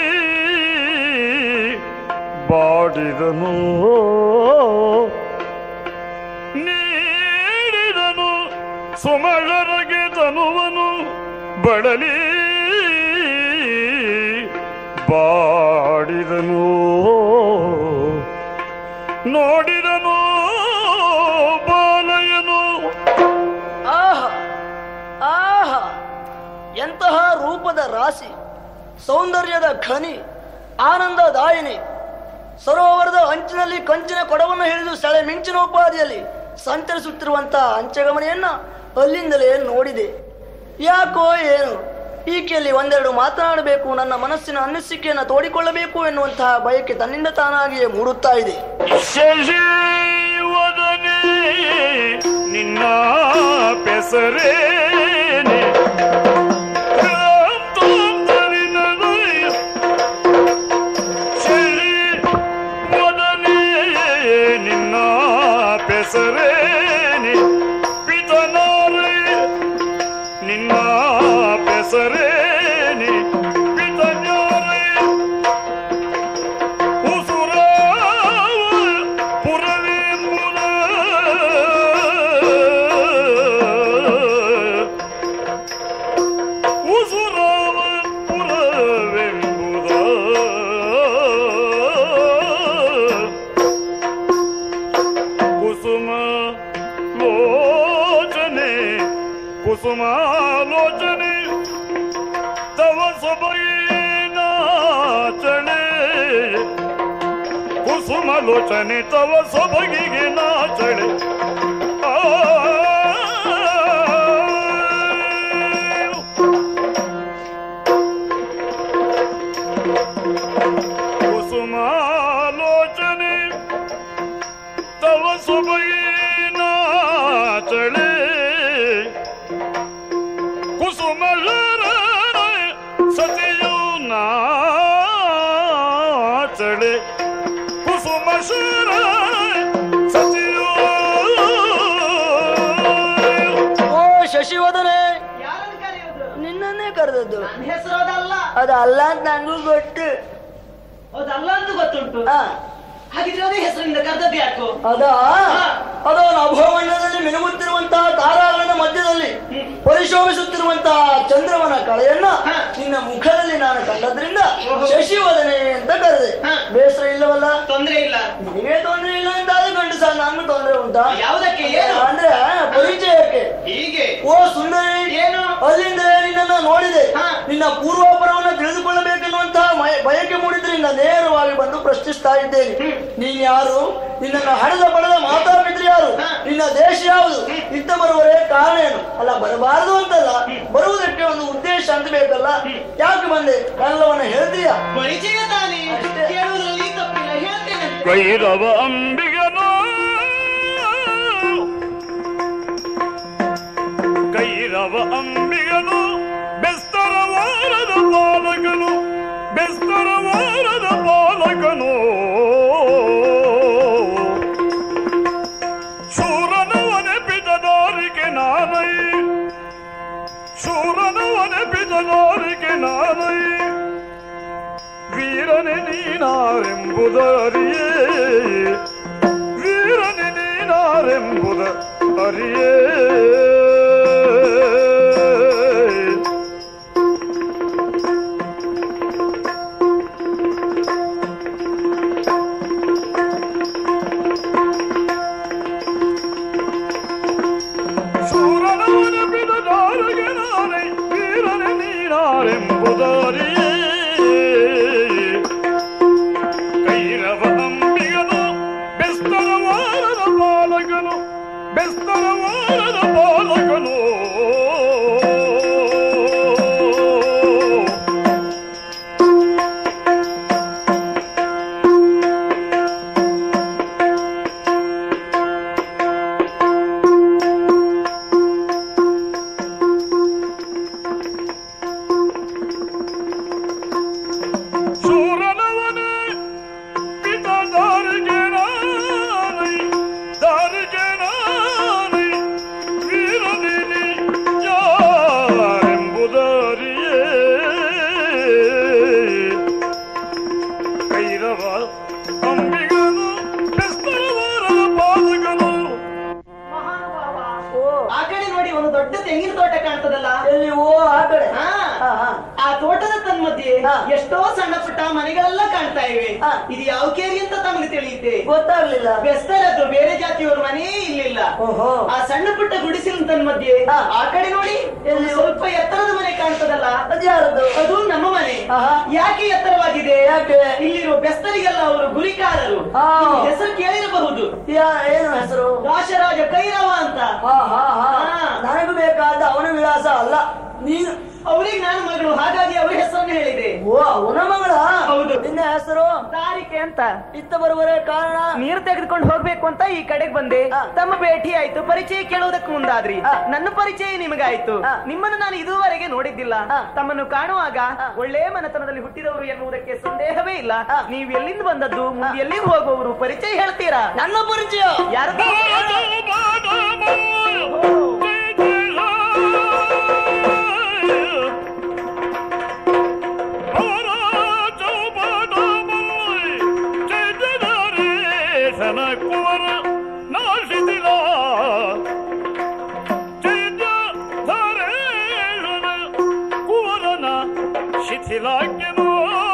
ಬಾಡಿದನು ನೀಡಿದನು ಸುಮಳರಗೆ ತನುವನು ಬಳಲಿ ಬಾಡಿದನು ನೋಡಿದನು ಬಾಲಯನು ಆಹ ಆಹ ಎಂತಹ ರೂಪದ ರಾಶಿ ಸೌಂದರ್ಯದ ಖನಿ ಆನಂದದಾಯಿನಿ ಸರೋವರದ ಅಂಚಿನಲ್ಲಿ ಕಂಚಿನ ಕೊಡವನ್ನು ಹಿಡಿದು ಸೆಳೆ ಮಿಂಚಿನ ಉಪಾದಿಯಲ್ಲಿ ಸಂಚರಿಸುತ್ತಿರುವಂತಹ ಅಂಚೆಗಮನೆಯನ್ನ ಅಲ್ಲಿಂದಲೇ ನೋಡಿದೆ ಯಾಕೋ ಏನು ಈಕೆಯಲ್ಲಿ ಒಂದೆರಡು ಮಾತನಾಡಬೇಕು ನನ್ನ ಮನಸ್ಸಿನ ಅನಿಸಿಕೆಯನ್ನು ತೋಡಿಕೊಳ್ಳಬೇಕು ಎನ್ನುವಂತಹ ಬಯಕೆ ತನ್ನಿಂದ ತಾನಾಗಿಯೇ ಮೂಡುತ್ತಾ ಇದೆ ಶಶಿವದನೆ ನಿನ್ನ ಪೆಸರೇನೆ ಶಶಿವದನೆ ನಿನ್ನ ಪೆಸರೇನೆ ಪಿತನಾರೆ ನಿನ್ನ ಪೆಸರೇನೆ ಪಿತನಾರೆ ಉಸುರಾವ ಪುರವೆಂಬುದ ಉಸುರಾವ ಪುರವೆಂಬುದ ಕುಸುಮ ಲೋಚನೆ ಕುಸುಮ ಲೋಚನೆ ತವ ಸೊಬಗಿನ ಚಣೆ ಕುಸುಮ ಲೋಚನೆ ತವ ಸೊಬಗಿಗೆ ನಾಚಳೆ ಆ ಕುಸುಮ ಲೋಚನೆ ತವ ಸೊಬಗಿನ ನಾಚಳೆ ಕುಸುಮ ಸತಿಯು ನಾಚಳೆ ಕುಸುಮ ಶರ ಸತಿಯು ಓ ಶಶಿವದನೆ ಯಾರನ್ನು ಕರೆಯುವುದು ನಿನ್ನನ್ನೇ ಕರೆದದ್ದು ನನ್ನ ಹೆಸರು ಅದಲ್ಲ ಅದು ಅಲ್ಲ ಅಂತ ನಂಗೂ ಗೊತ್ತು ಅದಲ್ಲ ಅಂತ ಗೊತ್ತುಂಟು ಆ, ಹಾಗಿದ್ರೆ ಅದೇ ಹೆಸರಿನಿಂದ ಕರೆದದ್ದು ಯಾಕೋ ಅದ ಅದು ನಭೋಮಂಡಲದಲ್ಲಿ ಮಿನುಗುತ್ತಿರುವಂತಹ ತಾರಾಗಣದ ಮಧ್ಯದಲ್ಲಿ ಪರಿಶೋಭಿಸುತ್ತಿರುವಂತಹ ಚಂದ್ರವನ ಕಳೆಯನ್ನ ಹ. ನಿನ್ನ ಮುಖದಲ್ಲಿ ನಾನು ಕಂಡದ್ರಿಂದ ಓಹೋ. ಶಶಿವದನೆ ಅಂತ ಕರೆದೆ ಹ. ಬೇಸರ ಇಲ್ಲವಲ್ಲ ತೊಂದ್ರೆ ಇಲ್ಲ ನಿನಗೆ ತೊಂದರೆ ಇಲ್ಲ ಅಂತ ಆದ್ರೆ ಗಂಡು ಸಹ ನಾನು ತೊಂದರೆ ಉಂಟಾ ಯಾವುದಕ್ಕೆ ಏನು ಅಂದ್ರೆ ಪರಿಚಯಕ್ಕೆ ಹೀಗೆ ಓ ಸುಂದರಿ ಏನು ಅಲ್ಲಿಂದ ನಿನ್ನನ್ನ ನೋಡಿದೆ ಹ. ನಿನ್ನ ಪೂರ್ವಾಪರವನ್ನ ತಿಳಿದುಕೊಳ್ಳಬೇಕೆನ್ನುವಂತಹ ಮಯ- ಬಯಕೆ ಮೂಡಿದ್ರಿಂದ ನೇರವಾಗಿ ಬಂದು ಪ್ರಶ್ನಿಸ್ತಾ ಇದ್ದೇನೆ ನೀನ್ ಯಾರು ನಿನ್ನನ್ನು ಹಡೆದ ಪಡೆದ ಮಾತಾಪಿದ್ರು ಯಾರು ನಿನ್ನ ದೇಶ ಯಾವುದು ಇದ್ದ ಬರುವರೇ ಕಾರಣ ಏನು ಅಲ್ಲ ಬರಬಾರದು ಅಂತಲ್ಲ ಬರುವುದಕ್ಕೆ ಒಂದು ಉದ್ದೇಶ ಅಂತ ಬೇಕಲ್ಲ ಯಾಕೆ ಬಂದೆ ಎಲ್ಲವನ್ನ ಹೇಳ್ತೀಯಾ ಪರಿಚಯ ತಾನೇ ಅಷ್ಟೇ. ಕೇಳುವುದರಲ್ಲಿ ತಪ್ಪಿಲ್ಲ ಹೇಳ್ತೇನೆ ಕೈರವ ಅಂಬಿಗನು ಕೈರವ ಅಂಬಿಗನು ಬೆಸ್ತರವಾರದ ಪಾಲಕನು ಬೆಸ್ತರವಾರದ ಪಾಲಕನು ಶೂರನವನೆ ಪಿತದಾರಿಗೆ ನಾನೈ ಶೂರನವನೆ ಪಿತದಾರಿಗೆ ನಾನೈ ವೀರನೆ ನೀನಾರೆಂಬುದರಿಯೇ ವೀರನೆ ನೀನಾರೆಂಬುದ ಅರಿಯೇ ಶೂರನವನ ಬಿಡದಾರಗೆ ನಾನೇ ವೀರನೆ ನೀನಾರೆಂಬುದರಿಯೇ ಕೈರವ ಅಂಬಿಗನು ಬೆಸ್ತರವಾರದ ಪಾಲಕನು ಬೆಸ್ತರವಾರದ ಪಾಲಕನು ಶೂರನವನೇ ಪಿತ ದಾರಿಗೆ ನಾನೈ ದಾರಿಗೆ ನಾನೈ ವೀರನಿನಿ ಯಾರೆಂಬುದರಿಯೇ ಕೈರವ ಅಂಬಿಗನು ಬೆಸ್ತರವಾರದ ಪಾಲಕನು ಓ ಆ ಕಡೆ ನೋಡಿ ಒಂದು ದೊಡ್ಡ ತೆಂಗಿನ ತೋಟ ಕಾಣ್ತದಲ್ಲ ಎಲ್ಲಿ ಓ ಆ ಕಡೆ ಹಾ ಹಾ, ಹಾ. ಆ ತೋಟದ ತನ್ಮಧ್ಯೆ ಹಾ. ಎಷ್ಟೋ ಸಣ್ಣ ಪುಟ್ಟ ಮನೆಗಳೆಲ್ಲ ಕಾಣ್ತಾ ಇವೆ ಹಾ. ಇದು ಯಾವ ಕೇರಿ ಅಂತ ತಮಗೆ ತಿಳಿಯುತ್ತೆ ಗೊತ್ತಾಗ್ಲಿಲ್ಲ ಬೆಸ್ತರದ್ದು ಬೇರೆ ಜಾತಿಯವ್ರ ಮನೇ ಇಲ್ಲಿಲ್ಲ ಓಹೋ ಆ ಸಣ್ಣ ಪುಟ್ಟ ಗುಡಿಸಿನ ತನ್ಮಧ್ಯೆ ಹಾ. ಆ ಕಡೆ ನೋಡಿ ಎಲ್ಲಿ? ಒಂದು ಸ್ವಲ್ಪ ಎತ್ತರದ ಮನೆ ಕಾಣ್ತದಲ್ಲ ಅದ್ಯಾರದ್ದು ಅದು ನಮ್ಮ ಮನೆ ಆಹಾ. ಯಾಕೆ ಎತ್ತರವಾಗಿದೆ ಯಾಕೆ? ಇಲ್ಲಿರುವ ಬೆಸ್ತರಿಗೆಲ್ಲ ಅವರು ಗುರಿಕಾರರು ಆ. ನಿಮ್ಮ ಹೆಸರು ಕೇಳಿರಬಹುದು ಯಾ ಏನು ಹೆಸರು ರಾಶರಾಜ ಕೈರವ ಅಂತ ಹಾ ಹಾ ಹಾ ಹಾ. ನನಗೂ ಬೇಕಾದ ಅವನ ವಿಳಾಸ ಅಲ್ಲ ನೀನು ಅವರಿಗೆ ನಾನು ಮಗಳು ಹಾಗಾಗಿ ಅವರ ಹೆಸರನ್ನು ಹೇಳಿದೆ ಓ ಅವನ ಮಗಳ ಹೌದು. ನಿನ್ನ ಹೆಸರು ತಾರಿಕೆ ಅಂತ ಇತ್ತ ಬರುವರೇ ಕಾರಣ ನೀರು ತೆಗೆದುಕೊಂಡು ಹೋಗ್ಬೇಕು ಅಂತ ಈ ಕಡೆಗೆ ಬಂದೆ ಹಾ. ತಮ್ಮ ಭೇಟಿ ಆಯ್ತು ಪರಿಚಯ ಕೇಳುವುದಕ್ಕೆ ಮುಂದಾದ್ರಿ ಹಾ. ನನ್ನ ಪರಿಚಯ ನಿಮಗಾಯ್ತು ಹಾ. ನಿಮ್ಮನ್ನು ನಾನು ಇದುವರೆಗೆ ನೋಡಿದ್ದಿಲ್ಲ ಹಾ. ತಮ್ಮನ್ನು ಕಾಣುವಾಗ ಹಾ. ಒಳ್ಳೆ ಮನೆತನದಲ್ಲಿ ಹುಟ್ಟಿದವರು ಎನ್ನುವುದಕ್ಕೆ ಸಂದೇಹವೇ ಇಲ್ಲ ಹಾ. ನೀವು ಎಲ್ಲಿಂದ ಬಂದದ್ದು ಮುಂದೆ ಎಲ್ಲಿಗೆ ಹೋಗುವವರು ಪರಿಚಯ ಹೇಳ್ತೀರಾ ನನ್ನ ಪರಿಚಯ ಯಾರು ಕುವರ ನಾಶಿಸಿದ ಚೈತ್ಯ ಧರೇಶನ ಕುವರನ ಶಿಥಿಲಾಗ್ಯನು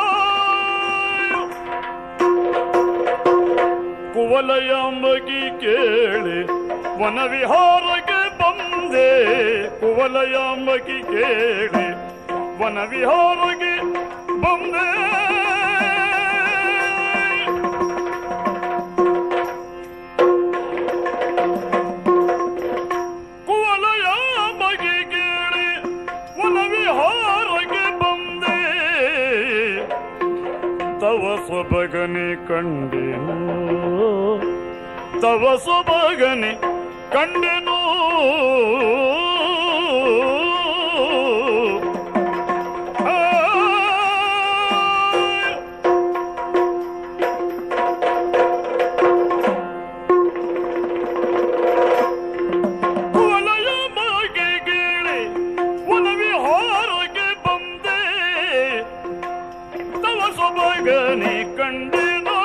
ಕುವಲಯಾಂಬಗಿ ಕೇಳಿ ವನವಿಹಾರಕ್ಕೆ ಬಂದೆ ಕುವಲಯಾಂಬಗಿ ಕೇಳಿ ವನವಿಹಾರಕ್ಕೆ ಬಂದೆ ಕುವಲಯಾಂಬಗಿ ಕೇಳಿ ವನವಿಹಾರಕ್ಕೆ ಬಂದೆ ತವ ಸೊಬಗನೆ ಕಂಡೆನು ತವ ಸೊಬಗನೆ ಕಂಡೆನು ಆ, ಕುವಲಯ ಮಗೆ ಗೀಳಿ ವನವಿಹಾರಕ್ಕೆ ಬಂದೆ ತವ ಸೊಬಗನೆ ಕಂಡೆನು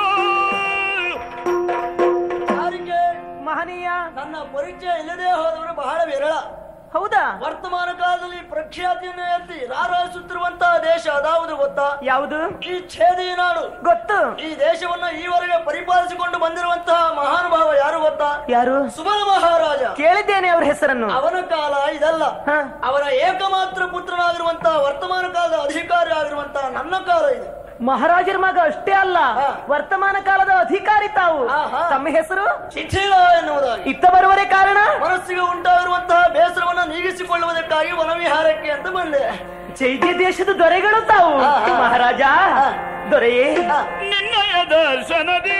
ಯಾರಿಗೆ ಮಹನೀಯ ನನ್ನ ಪರಿಚಯ ಇಲ್ಲದೆ ಹೋದವರು ಬಹಳ ವಿರಳ ಹೌದಾ ವರ್ತಮಾನ ಕಾಲದಲ್ಲಿ ಪ್ರಖ್ಯಾತಿಯನ್ನು ಎತ್ತಿ ರಾರಾಯಿಸುತ್ತಿರುವಂತಹ ದೇಶ ಅದಾವುದು ಗೊತ್ತಾ ಯಾವುದು ಈ ಛೇದಿ ನಾಡು ಗೊತ್ತು ಈ ದೇಶವನ್ನ ಈವರೆಗೆ ಪರಿಪಾಲಿಸಿಕೊಂಡು ಬಂದಿರುವಂತಹ ಮಹಾನುಭಾವ ಯಾರು ಗೊತ್ತಾ ಯಾರು ಸುಮನ ಮಹಾರಾಜ ಕೇಳಿದ್ದೇನೆ ಅವ್ರ ಹೆಸರನ್ನು ಅವನ ಕಾಲ ಇದಲ್ಲ ಹ. ಅವರ ಏಕಮಾತ್ರ ಪುತ್ರನಾಗಿರುವಂತಹ ವರ್ತಮಾನ ಕಾಲದ ಅಧಿಕಾರಿ ಆಗಿರುವಂತಹ ನನ್ನ ಕಾಲ ಇದು ಮಹಾರಾಜರ ಮಗ ಅಷ್ಟೇ ಅಲ್ಲ ಹಾ. ವರ್ತಮಾನ ಕಾಲದ ಅಧಿಕಾರಿ ತಾವು ಆಹಾ. ತಮ್ಮ ಹೆಸರು ಶಿಥಿಲ ಎನ್ನುವುದಾಗಿ ಇತ್ತ ಬರುವರೆ ಕಾರಣ ಮನಸ್ಸಿಗೆ ಉಂಟಾಗಿರುವಂತಹ ಬೇಸರವನ್ನ ನೀಗಿಸಿಕೊಳ್ಳುವುದಕ್ಕಾಗಿ ವನವಿಹಾರಕ್ಕೆ ಅಂತ ಬಂದೆ ಚೈತ್ಯ ದೇಶದ ದೊರೆಗಳು ತಾವು ಆಹಾ. ಮಹಾರಾಜ ಹಾ. ದೊರೆಯೇ ಆ, ನಿನ್ನಯ ದರ್ಶನದಿ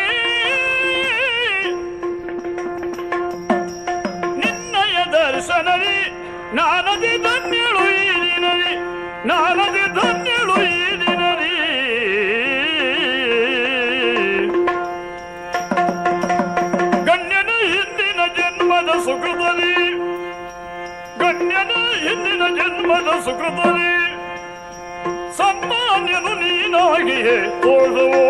ನಿನ್ನಯ ದರ್ಶನದಿ ನಾನದಿ ಧನ್ಯಳು ಈ ದಿನದಿ ನಾನದಿ ಧನ್ಯಳು ಈ ದಿನದಿ ಗಣ್ಯನ ಹಿಂದಿನ ಜನ್ಮದ ಸುಕೃತದಿ ಗಣ್ಯನ ಹಿಂದಿನ ಜನ್ಮದ ಸುಕೃತದಿ ಸನ್ಮಾನ್ಯನು ನೀನಾಗಿಯೇ ತೋರುವೋ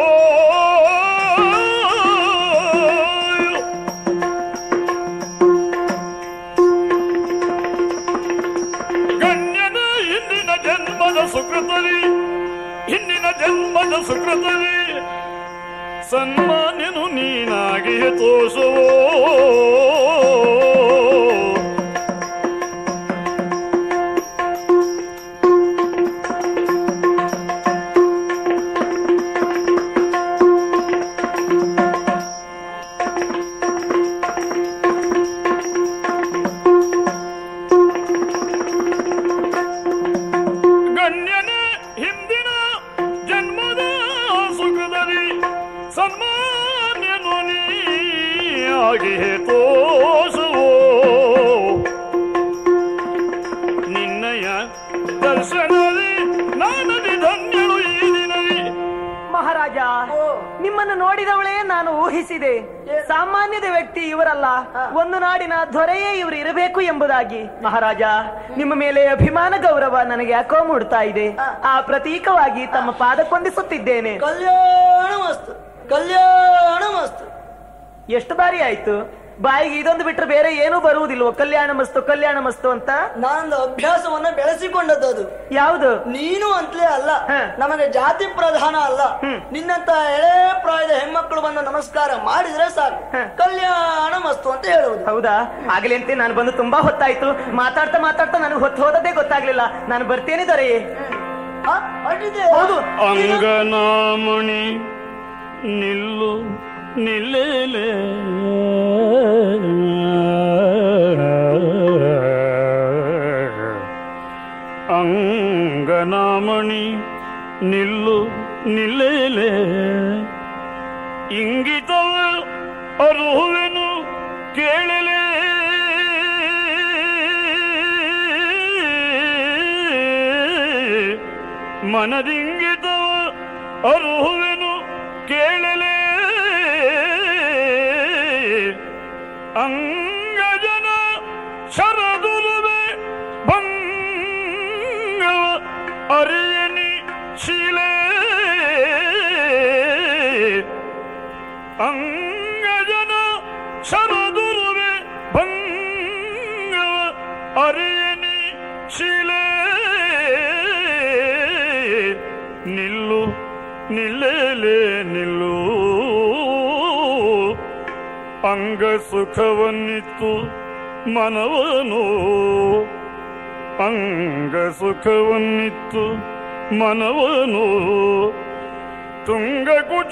ಗಣ್ಯನ ಹಿಂದಿನ ಜನ್ಮದ ಸುಕೃತರಿ ಹಿಂದಿನ ಜನ್ಮದ ಸುಕೃತರಿ ಸನ್ಮಾನ್ಯನು ನೀನಾಗಿಯೇ ತೋರಿಸುವೋ ಗಣ್ಯನ ಹಿಂದಿನ ಜನ್ಮದ ಸುಖದಲ್ಲಿ ಸನ್ಮಾನ್ಯನು ನೀ ತೋಸುವೋ ನಿನ್ನಯ ದರ್ಶನದಿ ನಾನದಿ ಧನ್ಯಳು ಈ ದಿನದಿ ಮಹಾರಾಜ ಓ. ನಿಮ್ಮನ್ನು ನೋಡಿದವಳೇ ನಾನು ಊಹಿಸಿದೆ ಸಾಮಾನ್ಯದ ವ್ಯಕ್ತಿ ಇವರಲ್ಲ ಒಂದು ನಾಡಿನ ದೊರೆಯೇ ಇವರು ಇರಬೇಕು ಎಂಬುದಾಗಿ ಮಹಾರಾಜ ನಿಮ್ಮ ಮೇಲೆ ಅಭಿಮಾನ ಗೌರವ ನನಗೆ ಯಾಕೋ ಮೂಡ್ತಾ ಇದೆ ಆ ಪ್ರತೀಕವಾಗಿ ತಮ್ಮ ಪಾದಕ್ಕೊಂದಿಸುತ್ತಿದ್ದೇನೆ ಕಲ್ಯಾಣ ಮಸ್ತು ಕಲ್ಯಾಣ ಮಸ್ತು ಎಷ್ಟು ಬಾರಿ ಆಯ್ತು ಬಾಯಿಗೆ ಇದೊಂದು ಬಿಟ್ರೆ ಬೇರೆ ಏನೂ ಬರುವುದಿಲ್ವೋ ಕಲ್ಯಾಣ ಮಸ್ತು ಕಲ್ಯಾಣ ಮಸ್ತು ಅಂತ ನಾನೊಂದು ಅಭ್ಯಾಸವನ್ನ ಬೆಳೆಸಿಕೊಂಡದ್ದು ಅದು ಯಾವುದು ನೀನು ಅಂತಲೇ ಅಲ್ಲ ಹ. ನಮಗೆ ಜಾತಿ ಪ್ರಧಾನ ಅಲ್ಲ ಹ್ಮ್. ನಿನ್ನಂತ ಎಳೆ ಪ್ರಾಯದ ಹೆಣ್ಮಕ್ಳು ಬಂದು ನಮಸ್ಕಾರ ಮಾಡಿದ್ರೆ ಸಾಕು ಹ. ಕಲ್ಯಾಣ ಮಸ್ತು ಅಂತ ಹೇಳುವುದು ಹೌದಾ ಆಗ್ಲಿ ಅಂತ ನಾನು ಬಂದು ತುಂಬಾ ಹೊತ್ತಾಯ್ತು ಮಾತಾಡ್ತಾ ಮಾತಾಡ್ತಾ ನನಗೆ ಹೊತ್ತು ಹೋದದ್ದೇ ಗೊತ್ತಾಗ್ಲಿಲ್ಲ ನಾನು ಬರ್ತೇನೆ ದೊರೆಯೇ ಆ, ಅಡ್ಡಿದೆ. ಹೌದು ಅಂಗನಾಮಣಿ ನಿಲ್ಲು ನಿಲ್ಲೇಲೆ ಅಂಗನಾಮಣಿ ನಿಲ್ಲು ನಿಲ್ಲೇಲೆ ಇಂಗಿತವ ಅರುಹುವೆನು ಕೇಳಲೇ ಮನದಿಂಗಿತವ ಅರುಹುವೆನು ಕೇಳಲೇ ಅಂಗಜನ ಶರದುರುವೆ ಭಂಗವ ಅರಿಯನಿ ಶಿಲೆ ಅಂಗಜನ ಶರದುರುವೆ ಭಂಗವ ಅರಿಯನಿ ಶಿಲೆ ನಿಲ್ಲು ನಿಲ್ಲೇಲೆ ನಿಲ್ಲು ಅಂಗ ಸುಖವನ್ನಿತ್ತು ಮನವನು ಅಂಗ ಸುಖವನ್ನಿತ್ತು ಮನವನು ತುಂಗ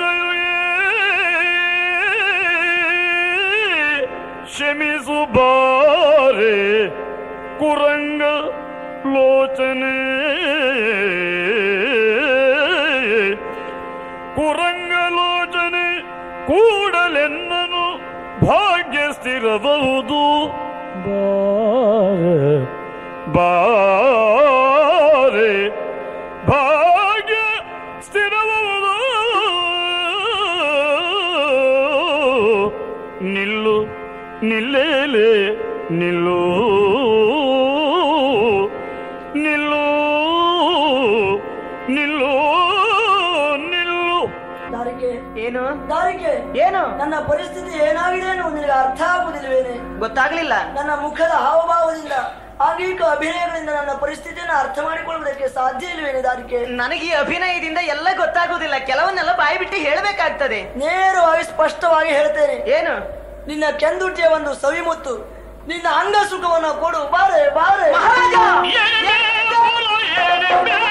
ಶಮಿಸು ಬಾರೆ ಕುರಂಗ ಲೋಚನೆ ಕುರಂಗಲೋಚನೆ ಕೂಡಲೆನ್ನನು ಭಾಗ್ಯ ಸ್ಥಿರಬಹುದು ಬಾರೆ ಬಾರೆ ಭಾಗ್ಯ ಸ್ಥಿರಬಹುದು ನಿಲ್ಲು ನಿಲ್ಲೇಲೆ ನಿಲ್ಲು ನಿಲ್ಲು ನಿಲ್ಲು ನಿಲ್ಲು ದಾರಿಗೆ ಏನು ದಾರಿಗೆ ಏನು ನನ್ನ ಪರಿಸ್ಥಿತಿ ಏನಾಗಿದೆ ಅನ್ನೋದು ನಿನಗೆ ಅರ್ಥ ಆಗುವುದಿಲ್ವೇನೆ ಗೊತ್ತಾಗ್ಲಿಲ್ಲ ನನ್ನ ಮುಖದ ಹಾವಭಾವದಿಂದ ಆಂಗಿಕ ಅಭಿನಯಗಳಿಂದ ನನ್ನ ಪರಿಸ್ಥಿತಿಯನ್ನು ಅರ್ಥ ಮಾಡಿಕೊಳ್ಳುವುದಕ್ಕೆ ಸಾಧ್ಯ ಇಲ್ವೇನೆ ದಾರಿಗೆ ನನಗೆ ಈ ಅಭಿನಯದಿಂದ ಎಲ್ಲ ಗೊತ್ತಾಗುದಿಲ್ಲ ಕೆಲವನ್ನೆಲ್ಲ ಬಾಯಿ ಬಿಟ್ಟು ಹೇಳಬೇಕಾಗ್ತದೆ ನೇರವಾಗಿ ಸ್ಪಷ್ಟವಾಗಿ ಹೇಳ್ತೇನೆ ಏನು ನಿನ್ನ ಕೆಂದುಟಿಯ ಒಂದು ಸವಿಮುತ್ತು ನಿನ್ನ ಅಂಗ ಸುಖವನ್ನು ಕೊಡು ಬಾರೆ ಬಾರೆ ಮಹಾರಾಜ ಏನೇ ಬೋಲು ಏನೇ ಬೇಡ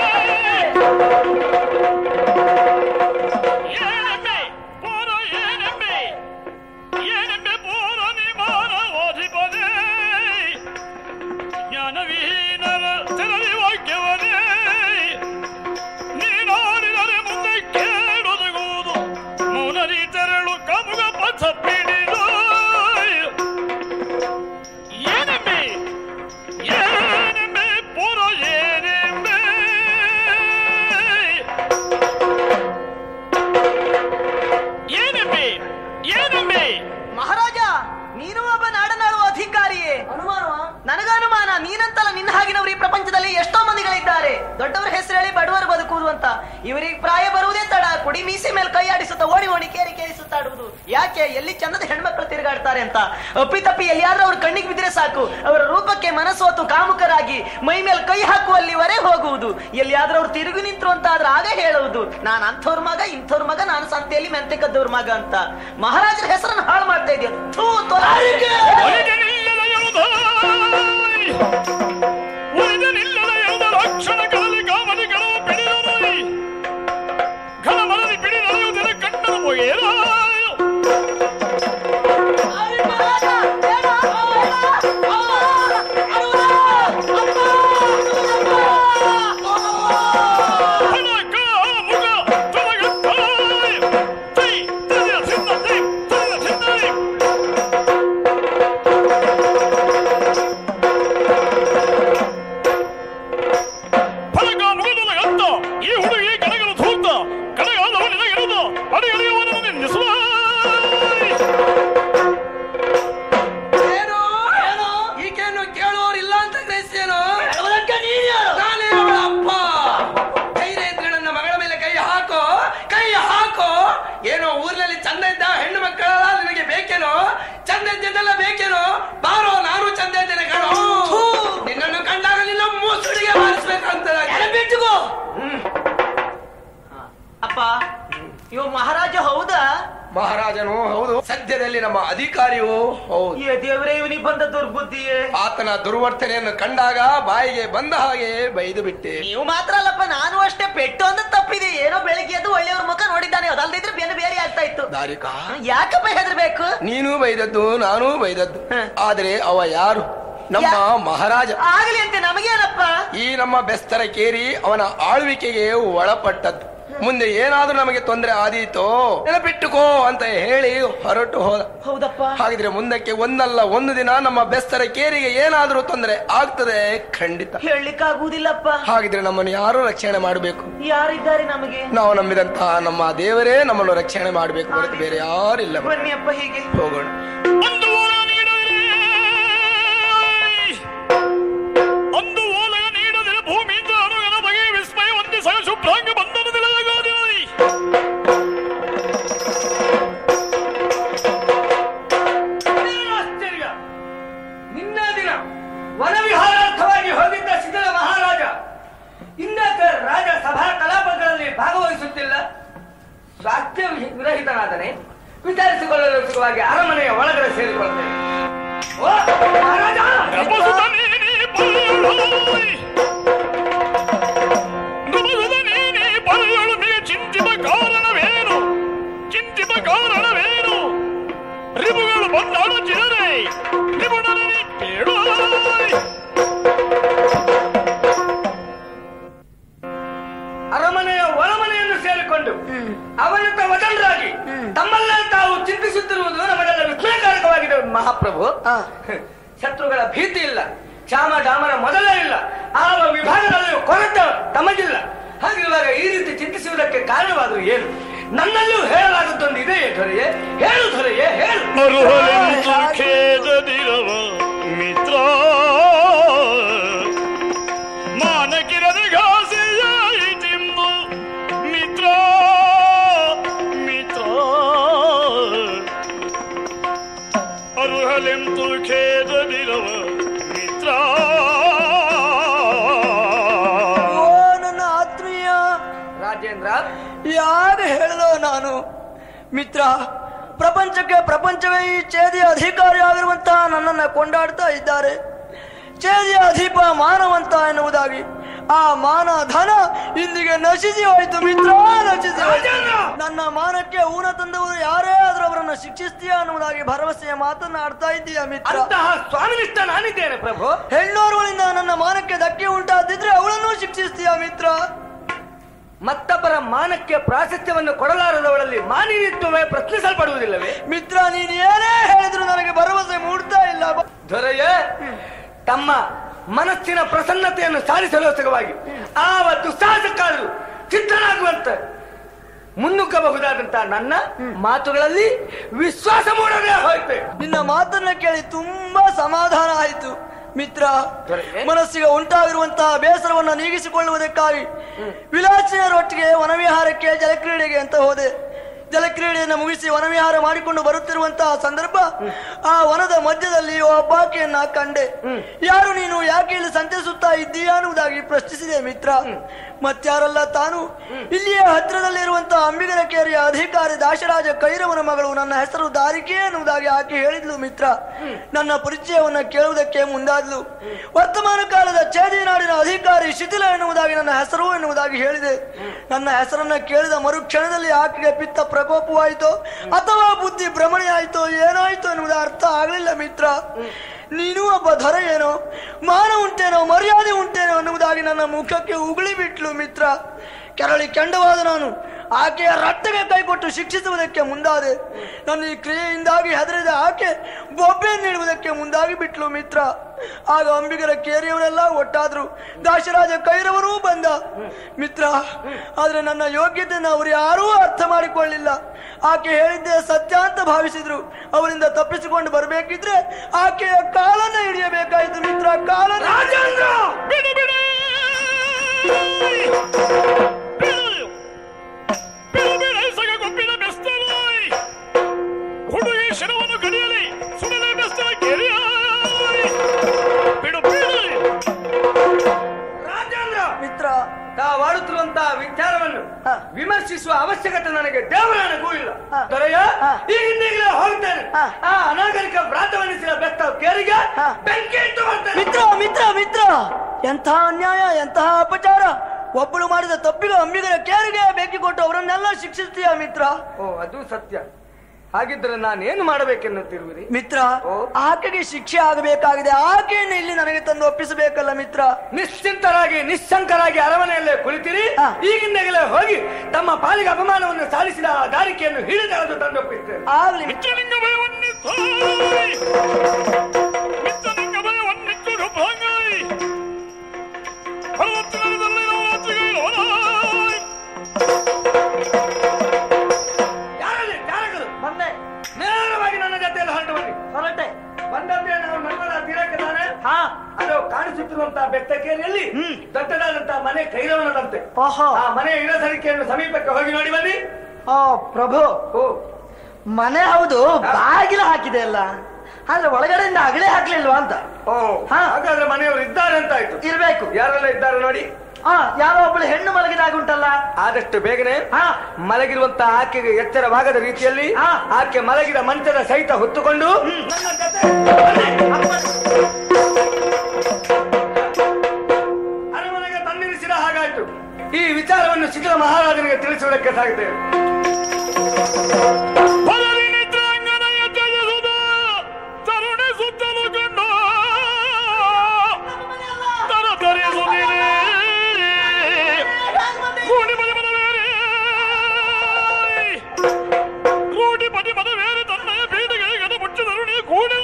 ಇವರಿಗೆ ಪ್ರಾಯ ಬರುವುದೇ ತಡ ಕುಡಿ ಮೀಸೆ ಮೇಲೆ ಕೈ ಆಡಿಸುತ್ತಾ ಓಡಿ ಓಡಿ ಕೇರಿ ಕೇರಿ ಸುತ್ತಾಡುವುದು ಯಾಕೆ ಎಲ್ಲಿ ಚಂದದ ಹೆಣ್ಮಕ್ಳು ತಿರುಗಾಡ್ತಾರೆ ಅಂತ ಅಪ್ಪಿತಪ್ಪಿ ಎಲ್ಲಿಯಾದ್ರೂ ಅವ್ರ ಕಣ್ಣಿಗೆ ಬಿದ್ದರೆ ಸಾಕು ಅವರ ರೂಪಕ್ಕೆ ಮನಸ್ಸೋತು ಕಾಮುಕರಾಗಿ ಮೈ ಮೇಲೆ ಕೈ ಹಾಕುವಲ್ಲಿವರೆ ಹೋಗುವುದು ಎಲ್ಲಿಯಾದ್ರೂ ಅವ್ರು ತಿರುಗಿ ನಿಂತ್ರು ಅಂತ ಆದ್ರೆ ಆಗ ಹೇಳುವುದು ನಾನು ಅಂಥವ್ರ ಮಗ ಇಂಥವ್ರ ಮಗ ನಾನು ಸಂತೆಯಲ್ಲಿ ಮೆಂತೆ ಕದ್ದವ್ರ ಮಗ ಅಂತ ಮಹಾರಾಜರ ಹೆಸರನ್ನು ಹಾಳು ಮಾಡ್ತಾ ಇದೆಯಾ ಥೂ ತೊಲಗೆ. ಒಲಿದನಿಲ್ಲದ ಯೋಧಾಯ್. ಒಲಿದನಿಲ್ಲದ ಯೋಧ ರಕ್ಷಣ ಕಲಲಿ ಕಾಮಲಿ ಗಳವು ಪಿಡಿದೊರೈ. ಘನಮರಲಿ ಪಿಡಿ ನಡೆಯುವುದರ ಕಣ್ಣನ ಮೊಗೆಯರಾಯ್. ಹಣಕ ಮುಗ ತೊಲಗುತ್ತಾಯ್. ತೈ, ತದಿಯ ಸಿದ್ಧ, ತೈ, ತದಿಯ ಸಿದ್ಧೈ. ಫಲಕ ಮುಗಿದದ ಗಂತ ಈ ಹುಡುಗಿ ಕಣಗಳು ಧೂರ್ತ ಕಣಗಾದವ ನಿನಗಿರುದ ಅಡಿಯಡಿಯವನನ್ನು ನಿಂದಿಸುವ ಏನು ಈಕೆಯನ್ನು ಕೇಳುವವರಿಲ್ಲ ಅಂತ ಗ್ರಹಿಸ್ತೇನೋ ನಾನೇ ಅವಳ ಅಪ್ಪ ಧೈರ್ಯ ಇದ್ರೆ ನನ್ನ ಮಗಳ ಮೇಲೆ ಕೈ ಹಾಕೋ ಕೈ ಹಾಕೋ ಏನೋ ಊರಿನಲ್ಲಿ ಚಂದ ಇದ್ದ ಹೆಣ್ಣು ಮಕ್ಕಳೆಲ್ಲ ನಿನಗೆ ಬೇಕೇನೋ ಚಂದ ಇದ್ದೆಲ್ಲ ಬೇಕೇನೋ ಬಾರೋ ನಾನು ಚಂದ ಇದ್ದೇನೆ ಕಣೋ ನಿನ್ನನ್ನು ಕಂಡಾಗ ನಿನ್ನ ಮೂಸುಡಿಗೆ ಬಾರಿಸ್ಬೇಕಂತ ಬಿಟ್ಟುಕೋ ಅಪ್ಪ ಇವ ಮಹಾರಾಜ ಹೌದಾ ಮಹಾರಾಜನು ಹೌದು ಸದ್ಯದಲ್ಲಿ ನಮ್ಮ ಅಧಿಕಾರಿಯು ಹೌದು ಈ ದೇವರೇ ಇವನಿಗೆ ಬಂದ ದುರ್ಬುದ್ಧಿಯೇ ಆತನ ದುರ್ವರ್ತನೆಯನ್ನು ಕಂಡಾಗ ಬಾಯಿಗೆ ಬಂದ ಹಾಗೆ ಬೈದು ಬಿಟ್ಟೆ ನೀವು ಮಾತ್ರ ಅಲ್ಲಪ್ಪ ನಾನು ಅಷ್ಟೇ ಪೆಟ್ಟು ಅಂತ ತಪ್ಪಿದೆ ಏನೋ ಬೆಳಿಗ್ಗೆ ಎದ್ದು ಒಳ್ಳೆಯವ್ರ ಮುಖ ನೋಡಿದ್ದಾನೆ ಅದಲ್ದಿದ್ರೆ ಬೇರೆ ಬೇರೆ ಆಗ್ತಾ ಇತ್ತು ದಾರಿಕಾ ಯಾಕಪ್ಪ ಹೆದರ್ಬೇಕು ನೀನು ಬೈದದ್ದು ನಾನು ಬೈದದ್ದು ಹ. ಆದ್ರೆ ಅವ ಯಾರು ನಮ್ಮ ಯಾ- ಮಹಾರಾಜ ಆಗ್ಲಿ ಅಂತ ನಮಗೇನಪ್ಪ ಈ ನಮ್ಮ ಬೆಸ್ತರ ಕೇರಿ ಅವನ ಆಳ್ವಿಕೆಗೆ ಒಳಪಟ್ಟದ್ದು ಮುಂದೆ ಏನಾದ್ರೂ ನಮಗೆ ತೊಂದರೆ ಆದೀತೋ ನೆನಪಿಟ್ಟುಕೋ ಅಂತ ಹೇಳಿ ಹೊರಟು ಹೋದ ಹೌದಪ್ಪ ಹಾಗಿದ್ರೆ ಮುಂದಕ್ಕೆ ಒಂದಲ್ಲ ಒಂದು ದಿನ ನಮ್ಮ ಬೆಸ್ತರ ಕೇರಿಗೆ ಏನಾದ್ರೂ ತೊಂದರೆ ಆಗ್ತದೆ ಖಂಡಿತ ಹೇಳಲಿಕ್ಕಾಗುವುದಿಲ್ಲಪ್ಪ ಹಾಗಿದ್ರೆ ನಮ್ಮನ್ನು ಯಾರು ರಕ್ಷಣೆ ಮಾಡಬೇಕು ಯಾರಿದ್ದಾರೆ ನಮಗೆ ನಾವು ನಂಬಿದಂತಹ ನಮ್ಮ ದೇವರೇ ನಮ್ಮನ್ನು ರಕ್ಷಣೆ ಮಾಡಬೇಕು ಹೊರತು ಬೇರೆ ಯಾರಿಲ್ಲ ಬನ್ನಿ ಅಪ್ಪ ಹೀಗೆ ಹೋಗೋಣ ಒಂದು ಓಲ ನೀಡದಿರೇ ಒಂದು ಓಲ ನೀಡದಿರ ಭೂಮಿಯಿಂದ ಅಣುಗನ ಬಗೆ ವಿಸ್ಮಯ ಒಂದಿ ಸಹ ಶುಭ್ರಾಂಗ ಬಂಧನದಿಲ್ಲಗಾದಿರಲಿ ಆಶ್ಚರ್ಯ ನಿನ್ನ ದಿನ ವನವಿಹಾರಾರ್ಥವಾಗಿ ಹೋಗಿದ್ದ ಸಿದ್ಧರ ಮಹಾರಾಜ ಇನ್ನಕ ರಾಜ ಸಭಾ ಕಲಾಪಗಳಲ್ಲಿ ಭಾಗವಹಿಸುತ್ತಿಲ್ಲ ಸ್ವಾಸ್ಥ್ಯ ವಿಹ- ವಿರಹಿತನಾದನೆ ವಿಚಾರಿಸಿಕೊಳ್ಳಲು ಸುಖವಾಗಿ ಅರಮನೆಯ ಒಳಗಡೆ ಸೇರಿಕೊಳ್ಳುತ್ತೇನೆ ಓ ಮಹಾರಾಜ ನಮಸುತ ನೀನೇ ಬರೆಯೊಳೋಯ್. ನಮಸುತ ನೀನೇ ಬರೆಯೊಳು ನೀ ಚಿಂತಿತ ಕಾರಣವೇನು ಚಿಂತಿತ ಕಾರಣವೇನು ರಿಬುಗಳು ಬಂದಾಡು ಚಿರರೆ ನಿಬುಣರೇ ಕೇಳೋಯ್ ಅರಮನೆಯ ಒಳಮನೆಯನ್ನು ಸೇರಿಕೊಂಡು ಅವನಂತ ವದನರಾಗಿ ತಮ್ಮಲ್ಲ ತಾವು ಚಿಂತಿಸುತ್ತಿರುವುದು ನಮಗೆಲ್ಲ ವಿಸ್ಮಯಕಾರಕವಾಗಿದೆ ಮಹಾಪ್ರಭು ಹಾ. ಶತ್ರುಗಳ ಭೀತಿ ಇಲ್ಲ ಚಾಮ ಡಾಮರ ಮೊದಲೇ ಇಲ್ಲ ಆ ವಿಭಾಗದಲ್ಲಿ ಕೊರತೆ ತಮಗಿಲ್ಲ ಹಾಗಿರುವಾಗ ಈ ರೀತಿ ಚಿಂತಿಸುವುದಕ್ಕೆ ಕಾರಣವಾದರೂ ಏನು ನನ್ನಲ್ಲೂ ಹೇಳಲಾಗುತ್ತೊಂದು ಇದೆಯೇ ದೊರೆಯೇ ಹೇಳು ದೊರೆಯೇ ಹೇಳು ಮರುಹಲೆಂದು ಖೇದದಿರವ ಮಿತ್ರ ಮಾನಕಿರದ ಘಾಸೆಯಾಯಿತೆಂದು ಮಿತ್ರ ಮಿತ್ರ ಅರುಹಲೆಂತು ಖೇದದಿರವ ಮಿತ್ರ ಓ ನನ್ನ ಆತ್ಮೀಯ ರಾಜೇಂದ್ರ ಯಾರು ಹೇಳಲೋ ನಾನು ಮಿತ್ರ ಪ್ರಪಂಚಕ್ಕೆ ಪ್ರಪಂಚವೇ ಈ ಚೇದಿಯ ಅಧಿಕಾರಿ ಆಗಿರುವಂತಹ ನನ್ನನ್ನು ಕೊಂಡಾಡ್ತಾ ಇದ್ದಾರೆ ಚೇದಿಯ ಅಧಿಪ ಮಾನವಂತ ಎನ್ನುವುದಾಗಿ ಆ ಮಾನ ಧನ ಇಂದಿಗೆ ನಶಿಸಿ ಹೋಯಿತು ಮಿತ್ರ ನಶಿಸಿ ಹೋಯಿತು ನನ್ನ ಮಾನಕ್ಕೆ ಊನ ತಂದವರು ಯಾರೇ ಆದ್ರೂ ಅವರನ್ನು ಶಿಕ್ಷಿಸ್ತೀಯ ಅನ್ನುವುದಾಗಿ ಭರವಸೆಯ ಮಾತನ್ನಾಡ್ತಾ ಇದ್ದೀಯ ಮಿತ್ರ ಅಂತಹ ಸ್ವಾಮಿನಿಷ್ಠ ನಾನಿದ್ದೇನೆ ಪ್ರಭು ಹೆಣ್ಣೋರ್ಗಳಿಂದ ನನ್ನ ಮಾನಕ್ಕೆ ಧಕ್ಕೆ ಉಂಟಾದಿದ್ರೆ ಅವಳನ್ನೂ ಶಿಕ್ಷಿಸ್ತೀಯ ಮಿತ್ರ ಮತ್ತೊಬ್ಬರ ಮಾನಕ್ಕೆ ಪ್ರಾಶಸ್ತ್ಯವನ್ನು ಕೊಡಲಾರದವಳಲ್ಲಿ ಮಾನವೀಯತ್ವವೇ ಪ್ರಶ್ನಿಸಲ್ಪಡುವುದಿಲ್ಲವೇ ಮಿತ್ರ ನೀನು ಏನೇ ಹೇಳಿದ್ರು ನನಗೆ ಭರವಸೆ ಮೂಡ್ತಾ ಇಲ್ಲ ಬ- ದೊರೆಯೇ ತಮ್ಮ ಮನಸ್ಸಿನ ಪ್ರಸನ್ನತೆಯನ್ನು ಸಾಧಿಸಲೋಸಕವಾಗಿ ಆ ದುಸ್ಸಾಹಸಕ್ಕಾದರೂ ಚಿತ್ರನಾಗುವಂತ ಮುನ್ನುಗ್ಗಬಹುದಾದಂತಹ ನನ್ನ ಮಾತುಗಳಲ್ಲಿ ವಿಶ್ವಾಸ ಮೂಡದೆ ಹೋಯ್ತೆ ನಿನ್ನ ಮಾತನ್ನ ಕೇಳಿ ತುಂಬಾ ಸಮಾಧಾನ ಆಯಿತು ಮಿತ್ರ ಮನಸ್ಸಿಗೆ ಉಂಟಾಗಿರುವಂತಹ ಬೇಸರವನ್ನು ನೀಗಿಸಿಕೊಳ್ಳುವುದಕ್ಕಾಗಿ ವಿಲಾಸಿನರೊಟ್ಟಿಗೆ ವನವಿಹಾರಕ್ಕೆ ಜಲಕ್ರೀಡೆಗೆ ಅಂತ ಹೋದೆ ಜಲಕ್ರೀಡೆಯನ್ನು ಮುಗಿಸಿ ವನವಿಹಾರ ಮಾಡಿಕೊಂಡು ಬರುತ್ತಿರುವಂತಹ ಸಂದರ್ಭ ಆ ವನದ ಮಧ್ಯದಲ್ಲಿ ಒಬ್ಬಾಕೆಯನ್ನ ಕಂಡೆ ಯಾರು ನೀನು ಯಾಕೆ ಇಲ್ಲಿ ಸಂಚರಿಸುತ್ತಾ ಇದ್ದೀಯಾ ಅನ್ನುವುದಾಗಿ ಪ್ರಶ್ನಿಸಿದೆ ಮಿತ್ರ ಮತ್ಯಾರಲ್ಲ ತಾನು ಇಲ್ಲಿಯೇ ಹತ್ತಿರದಲ್ಲಿರುವಂತಹ ಅಂಬಿಗರ ಕೇರಿಯ ಅಧಿಕಾರಿ ದಾಶರಾಜ ಕೈರವನ ಮಗಳು ನನ್ನ ಹೆಸರು ದಾರಿಕೆ ಎನ್ನುವುದಾಗಿ ಆಕೆ ಹೇಳಿದ್ಲು ಮಿತ್ರ ನನ್ನ ಪರಿಚಯವನ್ನ ಕೇಳುವುದಕ್ಕೆ ಮುಂದಾದ್ಲು ವರ್ತಮಾನ ಕಾಲದ ಚೇದಿನಾಡಿನ ಅಧಿಕಾರಿ ಶಿಥಿಲ ಎನ್ನುವುದಾಗಿ ನನ್ನ ಹೆಸರು ಎನ್ನುವುದಾಗಿ ಹೇಳಿದೆ ನನ್ನ ಹೆಸರನ್ನ ಕೇಳಿದ ಮರುಕ್ಷಣದಲ್ಲಿ ಆಕೆಗೆ ಪಿತ್ತ ಪ್ರಕೋಪವಾಯಿತೋ ಅಥವಾ ಬುದ್ಧಿ ಭ್ರಮಣೆ ಆಯಿತೋ ಏನಾಯ್ತು ಎನ್ನುವುದು ಅರ್ಥ ಆಗಲಿಲ್ಲ ಮಿತ್ರ ನೀನು ಒಬ್ಬ ಧರ ಏನೋ ಮಾನ ಉಂಟೇನೋ ಮರ್ಯಾದೆ ಉಂಟೇನೋ ಅನ್ನುವುದಾಗಿ ನನ್ನ ಮುಖಕ್ಕೆ ಉಗುಳಿ ಬಿಟ್ಲು ಮಿತ್ರ ಕೆರಳಿ ಕೆಂಡವಾದ ನಾನು ಆಕೆಯ ರಟ್ಟಗೆ ಕೈಕೊಟ್ಟು ಶಿಕ್ಷಿಸುವುದಕ್ಕೆ ಮುಂದಾದೆ ನನ್ನ ಈ ಕ್ರಿಯೆಯಿಂದಾಗಿ ಹೆದರಿದ ಆಕೆ ಬೊಬ್ಬೆ ನೀಡುವುದಕ್ಕೆ ಮುಂದಾಗಿ ಬಿಟ್ಲು ಮಿತ್ರ ಆಗ ಅಂಬಿಗರ ಕೇರಿಯವರೆಲ್ಲ ಒಟ್ಟಾದ್ರು ದಾಶರಾಜ ಕೈರವರೂ ಬಂದ ಮಿತ್ರ ಆದ್ರೆ ನನ್ನ ಯೋಗ್ಯತೆಯನ್ನು ಅವರು ಯಾರೂ ಅರ್ಥ ಮಾಡಿಕೊಳ್ಳಿಲ್ಲ ಆಕೆ ಹೇಳಿದ್ದೆ ಸತ್ಯ ಅಂತ ಭಾವಿಸಿದ್ರು ಅವರಿಂದ ತಪ್ಪಿಸಿಕೊಂಡು ಬರಬೇಕಿದ್ರೆ ಆಕೆಯ ಕಾಲನ್ನ ಹಿಡಿಯಬೇಕಾಯಿತು ಮಿತ್ರ ಕಾಲನ್ನ ರಾಜೇಂದ್ರ ಬಿಡು ಬಿಡು ಬಿಡು ಬಿಡು ಬಿಡು ಸಗ ಗೊಬ್ಬಿನ ಬೆಸ್ತಲಾಯ್ ಹುಡುಗಿ ಶಿರವನ್ನು ಕಡಿಯಲಿ ಸುಡಲೆ ಬೆಸ್ತಲ ಕೆರಿಯಾಯ್ ಬಿಡು ಬಿಡು ರಾಜೇಂದ್ರ ಮಿತ್ರ ತಾವಾಡುತ್ತಿರುವಂತಹ ವಿಚಾರವನ್ನು ಹ. ವಿಮರ್ಶಿಸುವ ಅವಶ್ಯಕತೆ ನನಗೆ ದೇವರಾಣಗೂ ಇಲ್ಲ ಹ. ದೊರೆಯ ಹ. ಈಗಿಂದೀಗಲೇ ಹೋಗ್ತೇನೆ ಹ. ಆ ಅನಾಗರಿಕ ವ್ರಾತವನ್ನಿಸಿದ ಬೆತ್ತ ಕೇರಿಗೆ ಹ. ಬೆಂಕಿ ಇಟ್ಟು ಬರ್ತೇನೆ ಮಿತ್ರ ಮಿತ್ರ ಮಿತ್ರ ಎಂತಹ ಅನ್ಯಾಯ ಎಂತಹ ಅಪಚಾರ ಒಬ್ಬಳು ಮಾಡಿದ ತಪ್ಪಿಗೆ ಅಂಬಿಗರ ಕೇರಿಗೆ ಬೆಂಕಿ ಕೊಟ್ಟು ಅವರನ್ನೆಲ್ಲ ಶಿಕ್ಷಿಸ್ತೀಯ ಮಿತ್ರ ಓ ಅದು ಸತ್ಯ ಹಾಗಿದ್ರೆ ನಾನೇನು ಮಾಡಬೇಕೆನ್ನುತ್ತಿರುವಿರಿ ಮಿತ್ರ ಓ. ಆಕೆಗೆ ಶಿಕ್ಷೆ ಆಗಬೇಕಾಗಿದೆ ಆಕೆಯನ್ನು ಇಲ್ಲಿ ನನಗೆ ತಂದು ಒಪ್ಪಿಸಬೇಕಲ್ಲ ಮಿತ್ರ ನಿಶ್ಚಿಂತರಾಗಿ ನಿಶ್ಶಂಕರಾಗಿ ಅರಮನೆಯಲ್ಲೇ ಕುಳಿತಿರಿ ಹ. ಈಗಿಂದಲೇ ಹೋಗಿ ತಮ್ಮ ಪಾಲಿಗೆ ಅಪಮಾನವನ್ನು ಸಾಧಿಸಿದ ಆ ದಾರಿಕೆಯನ್ನು ಹಿಡಿದೆಳೆದು ತಂದೊಪ್ಪಿಸ್ತೇನೆ ಆಗ್ಲಿ ಮಿತ್ರ. ಮಿಚ್ಚಲಿಂಗ ಭಯವನ್ನಿತ್ತಾಯ್ ಮಿಚ್ಚಲಿಂಗ ಭಯವನ್ನಿತ್ತು ಗಭಂಗಾಯ್ ಪರ್ವತನದಲ್ಲಿ ನವರಾತ್ರಿಗೆ ಲೋಲಾಯ್ ಯಾರಲ್ಲಿ ಯಾರಗಳು ಬಂದೆ ನೇರವಾಗಿ ನನ್ನ ಜೊತೆಯಲ್ಲಿ ಹೊರಟು ಬನ್ನಿ ಹೊರಟೆ ಬಂದಂತೆ ನಾವು ನರ್ಮದಾ ತೀರಕ್ಕೆ ತಾನೆ ಹಾ ಅದು ಕಾಣಿಸುತ್ತಿರುವಂತಹ ಬೆತ್ತಕೇರಿಯಲ್ಲಿ ದೊಡ್ಡದಾದಂತಹ ಮನೆ ಕೈರವನದಂತೆ ಓಹೋ ಆ ಮನೆಯ ಇಳಸರಿಕೆಯನ್ನು ಸಮೀಪಕ್ಕೆ ಹೋಗಿ ನೋಡಿ ಬನ್ನಿ ಓ ಪ್ರಭು ಓ ಮನೆ ಹೌದು ಬಾಗಿಲು ಹಾಕಿದೆ ಅಲ್ಲ ಆದ್ರೆ ಒಳಗಡೆಯಿಂದ ಅಗಲೇ ಹಾಕ್ಲಿಲ್ವಾ ಅಂತ ಓ ಹಾ. ಹಾಗಾದ್ರೆ ಮನೆಯವರು ಇದ್ದಾರೆ ಅಂತ ಆಯ್ತು ಇರ್ಬೇಕು ಯಾರೆಲ್ಲ ಇದ್ದಾರೆ ನೋಡಿ ಆ ಯಾರೋ ಒಬ್ಬಳು ಹೆಣ್ಣು ಮಲಗಿದಾಗ ಉಂಟಲ್ಲ ಆದಷ್ಟು ಬೇಗನೆ ಹಾ ಮಲಗಿರುವಂತ ಆಕೆಗೆ ಎಚ್ಚರವಾಗದ ರೀತಿಯಲ್ಲಿ ಹಾ. ಆಕೆ ಮಲಗಿದ ಮಂಚದ ಸಹಿತ ಹೊತ್ತುಕೊಂಡು ನನ್ನ ಜೊತೆ ಅರಮನೆಗೆ ತಂದಿರಿಸಿದ ಹಾಗಾಯ್ತು ಈ ವಿಚಾರವನ್ನು ಶಿಖರ ಮಹಾರಾಜನಿಗೆ ತಿಳಿಸುವುದಕ್ಕೆ ಸಾಗುತ್ತೇವೆ ಪದವಿ ನಿದ್ರಾಂಗನೆಯ ಜಯಿಸುದ ತರುಣಿ ಸುತ್ತಲು ಕಂಡು ತರ ತರಿಸುತ್ತಿದೆ ಕೂಡಿ ಪದಿ ಮದವೇರೆ ಕೂಡಿ ಪದಿ ಮದವೇರೆ ತನ್ನಯ ಬೀದಿಗೆ ಗದ ಮುಚ್ಚ ತರುಣಿ ಕೂಡಿ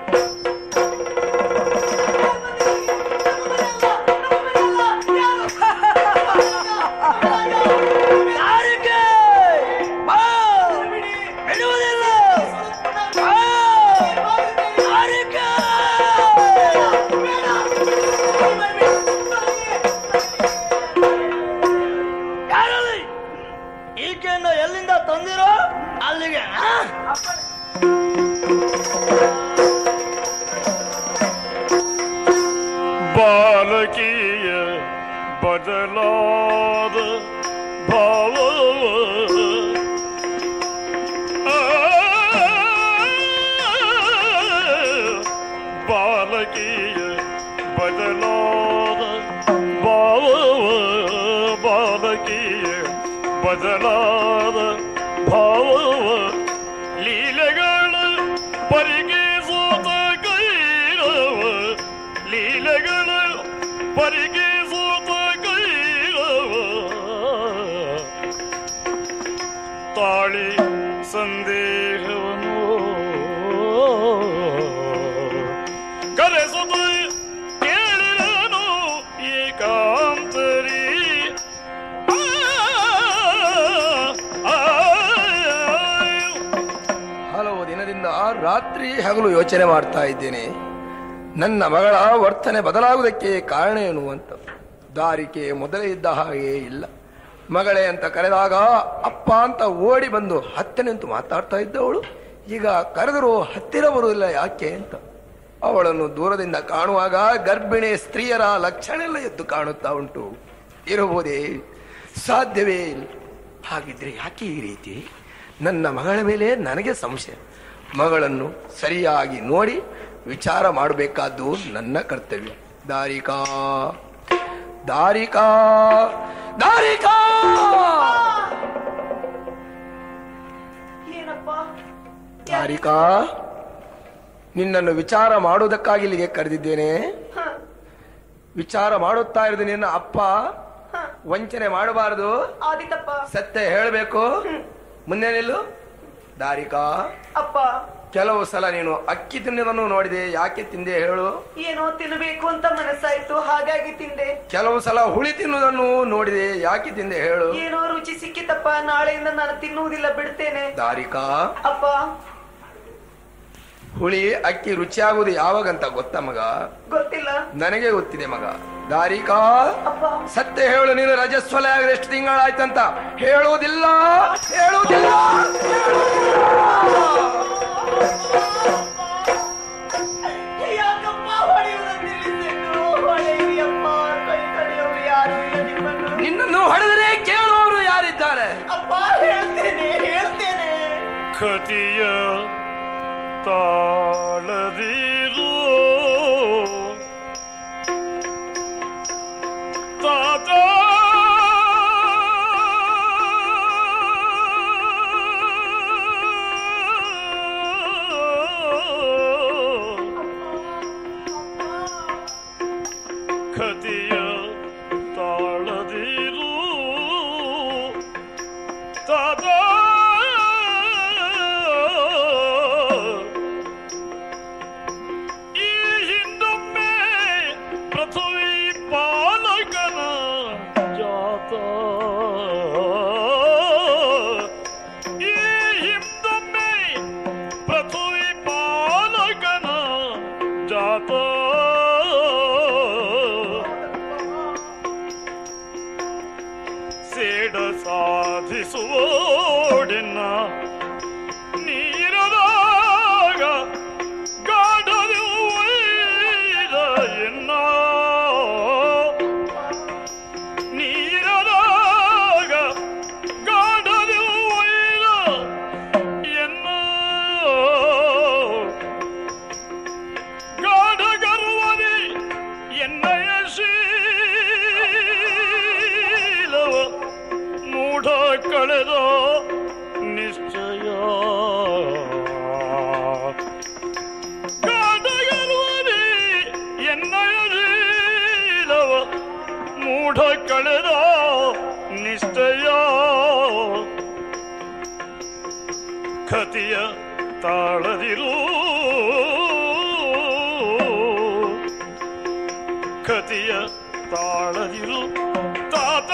ಯಾರಿಗೆ ಬಾ ಬಿಡುವುದಿಲ್ಲ ಬಾ ಯಾರಿಗೆ ಯಾರಲ್ಲಿ ಈಕೆಯನ್ನು ಎಲ್ಲಿಂದ ತಂದಿರೋ ಅಲ್ಲಿಗೆ ಆ? ಬಾಲಕಿಯ ಬದಲಾದ ಭಾವ ಬಾಲಕಿಯ ಬದಲಾದ ಭಾವ ಬಾಲಕಿಯ ಬದಲಾದ ಭಾವ ಲೀಲೆಗಳ ಪರಿಗಿಸೋತ ಕೈರವ ಲೀಲೆಗಳ ಪರಿಗಿಸೋತ ಕೈರವ ತಾಳಿ ಸಂದೇಹವನ್ನು ಕರೆಸುತ್ತ ಕೇಳಿರನು ಏಕಾಂತರಿ ಆ, ಆ, ಆ, ಹಲವು ದಿನದಿಂದ ರಾತ್ರಿ ಹಗಲು ಯೋಚನೆ ಮಾಡ್ತಾ ಇದ್ದೇನೆ ನನ್ನ ಮಗಳ ವರ್ತನೆ ಬದಲಾಗುವುದಕ್ಕೆ ಕಾರಣ ಏನು ಅಂತ ದಾರಿಕೆ ಮೊದಲೇ ಇದ್ದ ಹಾಗೆ ಇಲ್ಲ ಮಗಳೇ ಅಂತ ಕರೆದಾಗ ಅಪ್ಪ ಅಂತ ಓಡಿ ಬಂದು ಹತ್ತಿರ ನಿಂತು ಮಾತಾಡ್ತಾ ಇದ್ದವಳು ಈಗ ಕರೆದರೂ ಹತ್ತಿರ ಬರುವುದಿಲ್ಲ ಯಾಕೆ ಅಂತ ಅವಳನ್ನು ದೂರದಿಂದ ಕಾಣುವಾಗ ಗರ್ಭಿಣಿ ಸ್ತ್ರೀಯರ ಲಕ್ಷಣ ಎಲ್ಲ ಎದ್ದು ಕಾಣುತ್ತಾ ಉಂಟು ಇರಬಹುದೇ ಸಾಧ್ಯವೇ ಇಲ್ಲ ಹಾಗಿದ್ರೆ ಯಾಕೆ ಈ ರೀತಿ ನನ್ನ ಮಗಳ ಮೇಲೆ ನನಗೆ ಸಂಶಯ ಮಗಳನ್ನು ಸರಿಯಾಗಿ ನೋಡಿ ವಿಚಾರ ಮಾಡಬೇಕಾದ್ದು ನನ್ನ ಕರ್ತವ್ಯ ದಾರಿಕಾ ದಾರಿಕಾ ದಾರಿಕಾ ಏನಪ್ಪ ದಾರಿಕಾ ನಿನ್ನನ್ನು ವಿಚಾರ ಮಾಡುವುದಕ್ಕಾಗಿ ಇಲ್ಲಿಗೆ ಕರೆದಿದ್ದೇನೆ ಹ, ವಿಚಾರ ಮಾಡುತ್ತಾ ಇರೋದು ನಿನ್ನ ಅಪ್ಪ ಹ, ವಂಚನೆ ಮಾಡಬಾರದು ಆದಿತಪ್ಪ ಸತ್ಯ ಹೇಳಬೇಕು ಮುಂದೆ ನಿಲ್ಲು ದಾರಿಕಾ ಅಪ್ಪ ಕೆಲವು ಸಲ ನೀನು ಅಕ್ಕಿ ತಿನ್ನೋದನ್ನು ನೋಡಿದೆ ಯಾಕೆ ತಿಂದೆ ಹೇಳು ಏನೋ ತಿನ್ನಬೇಕು ಅಂತ ಮನಸ್ಸಾಯ್ತು ಹಾಗಾಗಿ ತಿಂದೆ ಕೆಲವು ಸಲ ಹುಳಿ ತಿನ್ನುವುದನ್ನು ನೋಡಿದೆ ಯಾಕೆ ತಿಂದೆ ಹೇಳು ಏನೋ ರುಚಿ ಸಿಕ್ಕಿತಪ್ಪ ನಾಳೆಯಿಂದ ನಾನು ತಿನ್ನುವುದಿಲ್ಲ ಬಿಡ್ತೇನೆ ದಾರಿಕಾ ಅಪ್ಪ ಹುಳಿ ಅಕ್ಕಿ ರುಚಿಯಾಗುವುದು ಯಾವಾಗಂತ ಗೊತ್ತಾ ಮಗ ಗೊತ್ತಿಲ್ಲ ನನಗೆ ಗೊತ್ತಿದೆ ಮಗ ದಾರಿಕಾ ಅಪ್ಪ ಸತ್ಯ ಹೇಳು ನೀನು ರಜಸ್ವಲ ಆಗದೆ ಎಷ್ಟು ತಿಂಗಳಾಯ್ತಂತ ಹೇಳುವುದಿಲ್ಲ ಹೇಳುವುದಿಲ್ಲ ಯಾಕಪ್ಪ ಹೊಡೆಯುವುದನ್ನು ನಿಲ್ಲಿಸಿದ್ದು? ಹೊಡೆಯಿರಿಯಪ್ಪ, ಕೈ ತಡೆಯೋರು ಯಾರೂ ಇಲ್ಲ ನಿಮ್ಮನ್ನು. ನಿನ್ನನ್ನು ಹೊಡೆದರೆ ಕೇಳುವವರು ಯಾರಿದ್ದಾರೆ ಅಪ್ಪ ಹೇಳ್ತೇನೆ ಹೇಳ್ತೇನೆ ಕತಿಯ ತಾಳದಿರು ತಾತ ಕತಿಯ ತಾಳದಿರು ತಾತ ಈ ಹಿಂದೊಮ್ಮೆ ಪೃಥ್ವಿ ಪಾಲಕನ ಜಾತ ಈ ಹಿಂದೊಮ್ಮೆ ಪೃಥ್ವಿ ಪಾಲಕನ ಜಾತ ಸೇಡ ಸಾಧಿಸುವೋಡೆನ್ನ ನೀರದಾಗ ಗಾಢದು ಒಯ್ದ ಎನ್ನ ನೀರದಾಗ ಗಾಢದು ಒಯ್ದ ಎನ್ನ ಗಾಢ ಗರ್ವದಿ ಎನ್ನಯ ಶೀಲವ ಮೂಢ ಕಳೆದ ನಿಶ್ಚಯ ಗಾಢಗರ್ವದಿ ಎನ್ನಯ ಶೀಲವ ಮೂಢ ಕಳೆದ ನಿಶ್ಚಯ ಕತಿಯ ತಾಳದಿರು ಕತಿಯ ತಾಳದಿರು ತಾತ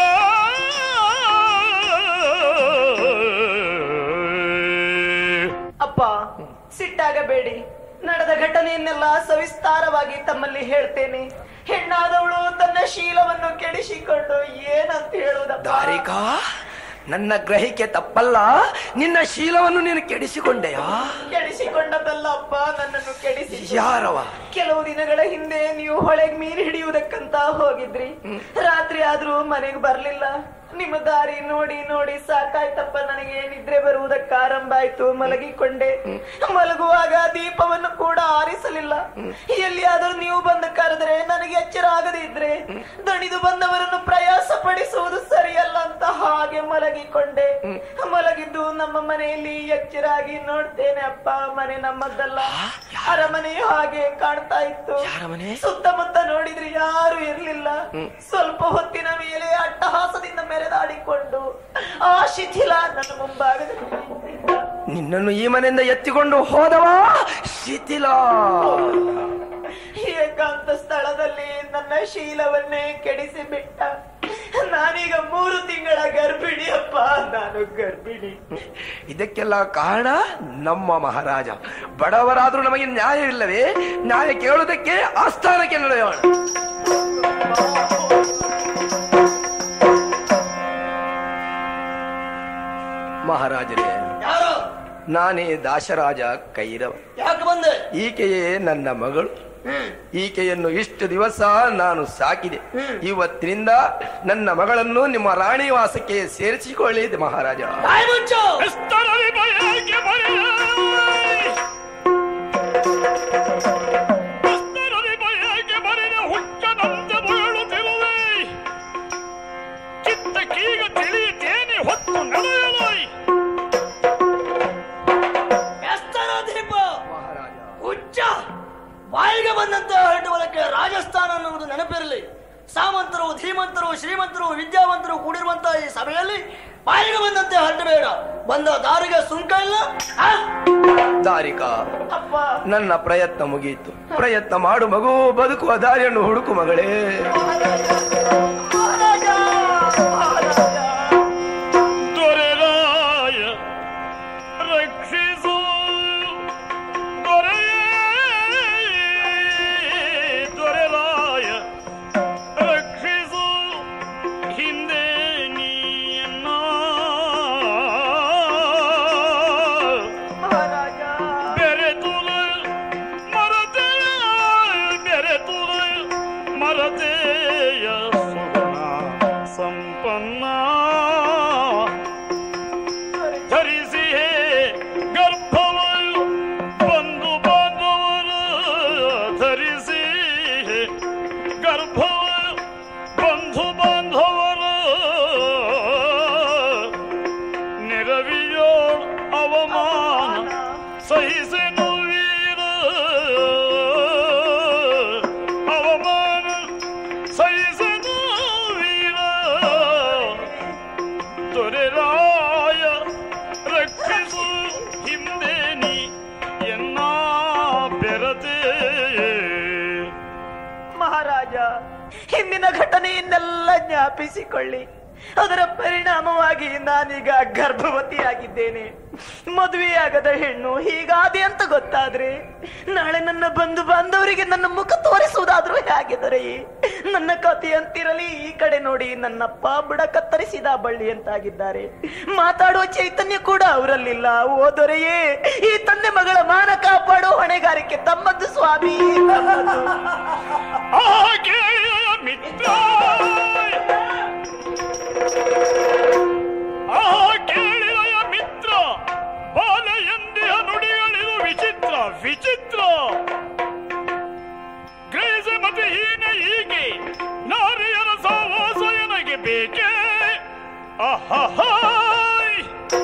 ಅಪ್ಪ ಸಿಟ್ಟಾಗಬೇಡಿ ನಡೆದ ಘಟನೆಯನ್ನೆಲ್ಲ ಸವಿಸ್ತಾರವಾಗಿ ತಮ್ಮಲ್ಲಿ ಹೇಳ್ತೇನೆ ಹೆಣ್ಣಾದವಳು ತನ್ನ ಶೀಲವನ್ನು ಕೆಡಿಸಿಕೊಂಡು ಏನಂತ ಹೇಳುವುದಪ್ಪ ದಾರಿಕಾ ನನ್ನ ಗ್ರಹಿಕೆ ತಪ್ಪಲ್ಲ ನಿನ್ನ ಶೀಲವನ್ನು ನೀನು ಕೆಡಿಸಿಕೊಂಡೆಯಾ ಕೆಡಿಸಿಕೊಂಡದ್ದಲ್ಲ ಅಪ್ಪ ನನ್ನನ್ನು ಕೆಡಿಸಿ ಯಾರವ ಕೆಲವು ದಿನಗಳ ಹಿಂದೆ ನೀವು ಹೊಳೆಗ್ ಮೀನು ಹಿಡಿಯುವುದಕ್ಕಂತ ಹೋಗಿದ್ರಿ ರಾತ್ರಿ ಆದ್ರೂ ಮನೆಗೆ ಬರ್ಲಿಲ್ಲ ನಿಮ್ಮ ದಾರಿ ನೋಡಿ ನೋಡಿ ಸಾಕಾಯ್ತಪ್ಪ ನನಗೆ ನಿದ್ರೆ ಬರುವುದಕ್ಕೆ ಆರಂಭ ಆಯ್ತು ಮಲಗಿಕೊಂಡೆ ಮಲಗುವಾಗ ದೀಪವನ್ನು ಕೂಡ ಆರಿಸಲಿಲ್ಲ ಎಲ್ಲಿಯಾದರೂ ನೀವು ಬಂದು ಕರೆದ್ರೆ ನನಗೆ ಎಚ್ಚರ ಆಗದೇ ಇದ್ರೆ ದಣಿದು ಬಂದವರನ್ನು ಪ್ರಯಾಸ ಪಡಿಸುವುದು ಸರಿಯಲ್ಲ ಅಂತ ಹಾಗೆ ಮಲಗಿಕೊಂಡೆ ಮಲಗಿದ್ದು ನಮ್ಮ ಮನೆಯಲ್ಲಿ ಎಚ್ಚರಾಗಿ ನೋಡ್ತೇನೆ ಅಪ್ಪ ಮನೆ ನಮ್ಮದ್ದಲ್ಲ ಅರಮನೆ ಹಾಗೆ ಕಾಣ್ತಾ ಇತ್ತು ಯಾರ ಮನೆ ಸುತ್ತಮುತ್ತ ನೋಡಿದ್ರೆ ಯಾರು ಇರ್ಲಿಲ್ಲ ಸ್ವಲ್ಪ ಹೊತ್ತಿನ ಮೇಲೆ ಅಟ್ಟಹಾಸದಿಂದ ಮೆರೆದಾಡಿಕೊಂಡು ಆ ಶಿಥಿಲ ನನ್ನ ಮುಂಭಾಗದಲ್ಲಿ ನಿಂತಿದ್ದ. ನಿನ್ನನ್ನು ಈ ಮನೆಯಿಂದ ಎತ್ತಿಕೊಂಡು ಹೋದವ ಶಿಥಿಲ ಏಕಾಂತ ಸ್ಥಳದಲ್ಲಿ ನನ್ನ ಶೀಲವನ್ನೇ ಕೆಡಿಸಿ ಬಿಟ್ಟ ನಾನೀಗ ಮೂರು ತಿಂಗಳ ಗರ್ಭಿಣಿ ಅಪ್ಪ ನಾನು ಗರ್ಭಿಣಿ ಇದಕ್ಕೆಲ್ಲ ಕಾರಣ ನಮ್ಮ ಮಹಾರಾಜ ಬಡವರಾದ್ರೂ ನಮಗೆ ನ್ಯಾಯವಿಲ್ಲವೇ ನ್ಯಾಯ ಕೇಳುವುದಕ್ಕೆ ಆಸ್ಥಾನಕ್ಕೆ ನಡೆಯೋಣ ಮಹಾರಾಜರೇ ಯಾರು ನಾನೇ ದಾಶರಾಜ ಕೈರವ ಯಾಕೆ ಬಂದೆ ಈಕೆಯೇ ನನ್ನ ಮಗಳು ಈಕೆಯನ್ನು ಇಷ್ಟು ದಿವಸ ನಾನು ಸಾಕಿದೆ ಇವತ್ತಿನಿಂದ ನನ್ನ ಮಗಳನ್ನು ನಿಮ್ಮ ರಾಣಿವಾಸಕ್ಕೆ ಸೇರಿಸಿಕೊಳ್ಳಿ ಮಹಾರಾಜ ಬಾಯಿ ಮುಚ್ಚು ಎಷ್ಟರಲ್ಲಿ ಬಯಕೆ ಬರೆಯ ಎಷ್ಟರಲ್ಲಿ ಬಯಕೆ ಬರೆದ ಹುಚ್ಚನಂತೆ ಬಯಳುತ್ತಿರುವೆ ಚಿತ್ತಕ್ಕೀಗ ತಿಳಿಯುತ್ತೇನೆ ಹೊತ್ತು ನಡೆಯಲಾಯಿ ಎಷ್ಟರ ದೀಪ ಹುಚ್ಚ ಬಾಯಿಗೆ ಬಂದಂತ ಹೊರಟುವಲಕ್ಕೆ ರಾಜಸ್ಥಾನ ಅನ್ನುವುದು ನೆನಪಿರಲಿ ಸಾಮಂತರು ಧೀಮಂತರು ಶ್ರೀಮಂತರು ವಿದ್ಯಾವಂತರು ಕೂಡಿರುವಂತಹ ಈ ಸಭೆಯಲ್ಲಿ ಬಾಯಿಗೆ ಬಂದಂತೆ ಹೊರಟಬೇಡ ಬಂದ ದಾರಿಗೆ ಸುಂಕ ಇಲ್ಲ ಆ? ದಾರಿಕ ಅಪ್ಪ ನನ್ನ ಪ್ರಯತ್ನ ಮುಗಿಯಿತು ಪ್ರಯತ್ನ ಮಾಡು ಮಗು ಬದುಕುವ ದಾರಿಯನ್ನು ಹುಡುಕು ಮಗಳೇ ಮಹಾರಾಜ ಮಹಾರಾಜ ದೊರೆರಾಯ ರಕ್ಷಿಸು ದೊರೆಯೇ ದೊರೆರಾಯ ರಕ್ಷಿಸು ಹಿಂದೆ ನೀಯನ್ನ ಮಹಾರಾಜ ಬೆರೆತುಲ ಮರತೆಯ ಬೆರೆತುಲ ಮರತೆಯ ಸುಗುಣ ಸಂಪನ್ನ ಧರಿಸಿ ಗರ್ಭವಳು ಬಂಧು ಬಾಂಧವರು ಧರಿಸಿ ಗರ್ಭವಳು ಬಂಧು ಬಾಂಧವರು ನೆರವಿಯೋ ಅವಮಾನ ಸಹಿಸೆನು ವೀರ ಅವಮಾನ ಸಹಿಸೆನು ವೀರ ದೊರೆರಾಯ ರಕ್ಷಿಸು ಹಿಂದೆ ನೀ ಎನ್ನ ಬೆರತೆ ಮಹಾರಾಜ ಹಿಂದಿನ ಘಟನೆಯನ್ನೆಲ್ಲ ಜ್ಞಾಪಿಸಿಕೊಳ್ಳಿ ಅದರ ಪರಿಣಾಮವಾಗಿ ನಾನೀಗ ಗರ್ಭವತಿಯಾಗಿದ್ದೇನೆ ಮದುವೆಯಾಗದ ಹೆಣ್ಣು ಹೀಗಾದೆ ಅಂತ ಗೊತ್ತಾದ್ರೆ ನಾಳೆ ನನ್ನ ಬಂಧು ಬಾಂಧವರಿಗೆ ನನ್ನ ಮುಖ ತೋರಿಸುವುದಾದ್ರೂ ಹೇಗಿದರೆ ನನ್ನ ಕಥೆ ಅಂತಿರಲಿ ಈ ಕಡೆ ನೋಡಿ ನನ್ನಪ್ಪ ಬುಡ ಕತ್ತರಿಸಿದ ಬಳ್ಳಿ ಅಂತಾಗಿದ್ದಾರೆ ಮಾತಾಡುವ ಚೈತನ್ಯ ಕೂಡ ಅವರಲ್ಲಿಲ್ಲ ಓ ದೊರೆಯೇ ಈ ತಂದೆ ಮಗಳ ಮಾನ ಕಾಪಾಡೋ ಹೊಣೆಗಾರಿಕೆ ತಮ್ಮದ್ದು ಸ್ವಾಮಿ ತಮ್ಮದ್ದು. ಆಗೆಯ ಮಿತ್ರ ಆ ಕೇಳಿದಯ ಮಿತ್ರ ಬಾಲ ಎಂದಿಯ ನುಡಿಗಳಿದು ವಿಚಿತ್ರ ವಿಚಿತ್ರ ಗ್ರಹಿಸ ಮತ್ತೆ ಹೀನೆ ಹೀಗೆ ನಾರಿಯರ ಸಹವಾಸ ನನಗೆ ಬೇಕೇ ಅಹಹಾಯ್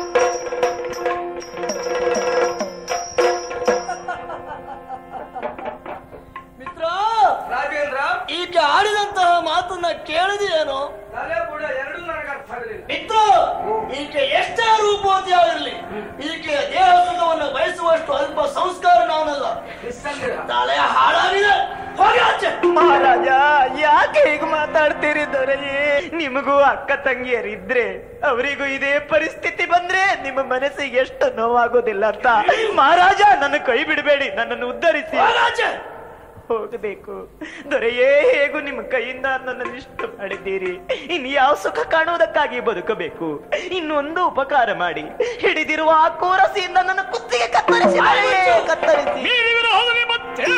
ಮಿತ್ರ ರಾಜೇಂದ್ರ ಈಕೆ ಆಡಿದಂತಹ ಮಾತನ್ನ ಕೇಳಿದೆಯೇನೋ ತಲೆ ಕೂಡ ಎರಡೂ ನನಗೆ ಅರ್ಥ ಆಗಲಿಲ್ಲ ಮಿತ್ರ ಈಕೆ ಎಷ್ಟೇ ರೂಪವತಿಯಾಗಿರಲಿ ಈಕೆಯ ದೇಹ ಸುಖವನ್ನು ಬಯಸುವಷ್ಟು ಅಲ್ಪ ಸಂಸ್ಕಾರ ನಾನಲ್ಲ ನಿಸ್ಸಂದೇಹ ತಲೆ ಹಾಳಾಗಿದೆ ಹೋಗಿ ಆಚೆ ಮಹಾರಾಜ ಯಾಕೆ ಹೀಗೆ ಮಾತಾಡ್ತೀರಿ ದೊರೆಯೇ ನಿಮಗೂ ಅಕ್ಕ ತಂಗಿಯರಿದ್ರೆ ಅವರಿಗೂ ಇದೇ ಪರಿಸ್ಥಿತಿ ಬಂದ್ರೆ ನಿಮ್ಮ ಮನಸ್ಸಿಗೆ ಎಷ್ಟು ನೋವಾಗೋದಿಲ್ಲ ಅಂತ ಮಹಾರಾಜ ನನ್ನ ಕೈ ಬಿಡಬೇಡಿ ನನ್ನನ್ನು ಉದ್ಧರಿಸಿ ಹೋಗಿ ಆಚೆ ಹೋಗಬೇಕು ದೊರೆಯೇ ಹೇಗೂ ನಿಮ್ಮ ಕೈಯಿಂದ ನನ್ನನ್ನು ಇಷ್ಟು ಮಾಡಿದ್ದೀರಿ ಇನ್ನು ಯಾವ ಸುಖ ಕಾಣುವುದಕ್ಕಾಗಿ ಬದುಕಬೇಕು ಇನ್ನೊಂದು ಉಪಕಾರ ಮಾಡಿ ಹಿಡಿದಿರುವ ಆ ಕೋರಸಿಯಿಂದ ನನ್ನ ಕುತ್ತಿಗೆ ಕತ್ತರಿಸಿ ದೊರೆಯೇ, ಕತ್ತರಿಸಿ ಮೀರಿಗಳ ಹೊಲಲಿ ಮತ್ತೆ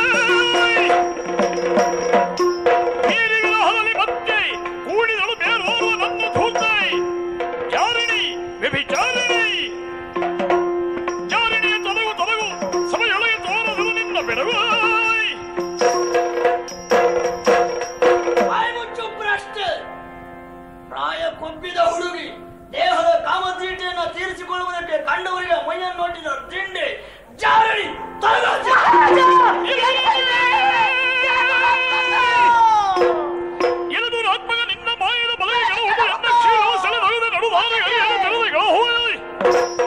ಮೀರಿಗಳ ಹೊಲಲಿ ಮತ್ತೆ ಕೂಡಿದಳು ಬೇರೋರು ನನ್ನ ಧೂತೆ ಜಾರಿಣಿ ವ್ಯಭಿಚಾರಿಣಿ ಜಾರಿಣಿಯ ತೊಲಗು ತೊಲಗು ಸಭೆಯೊಳಗೆ ತೋರದಲು ನಿನ್ನ ಬೆಳಗಾಯ್ ಬಾಯಿ ಮುಚ್ಚು ಭ್ರಷ್ಟ ಪ್ರಾಯ ಕೊಬ್ಬಿದ ಹುಡುಗಿ ದೇಹದ ಕಾಮತೀಟೆಯನ್ನು ತೀರಿಸಿಕೊಳ್ಳುವುದಕ್ಕೆ ಕಂಡವರಿಗೆ ಮೈಯನ್ನು ನೋಟಿದ ತಿಂಡಿ ಜಾರಡಿ ತೊಲಗಾಚೆ. ಎಳೆದು ಆತ್ಮಗ ನಿನ್ನ ಮಾಯದ ಬಲಗೆ ಗೆಲುವುದು ಎನ್ನ ಕ್ಷೀರವು ಸೆಳೆದೊಗೆದ ನಡುವಾದ ಗಡಿಯನ್ನು ತೆರೆದ ಗೆಲುವು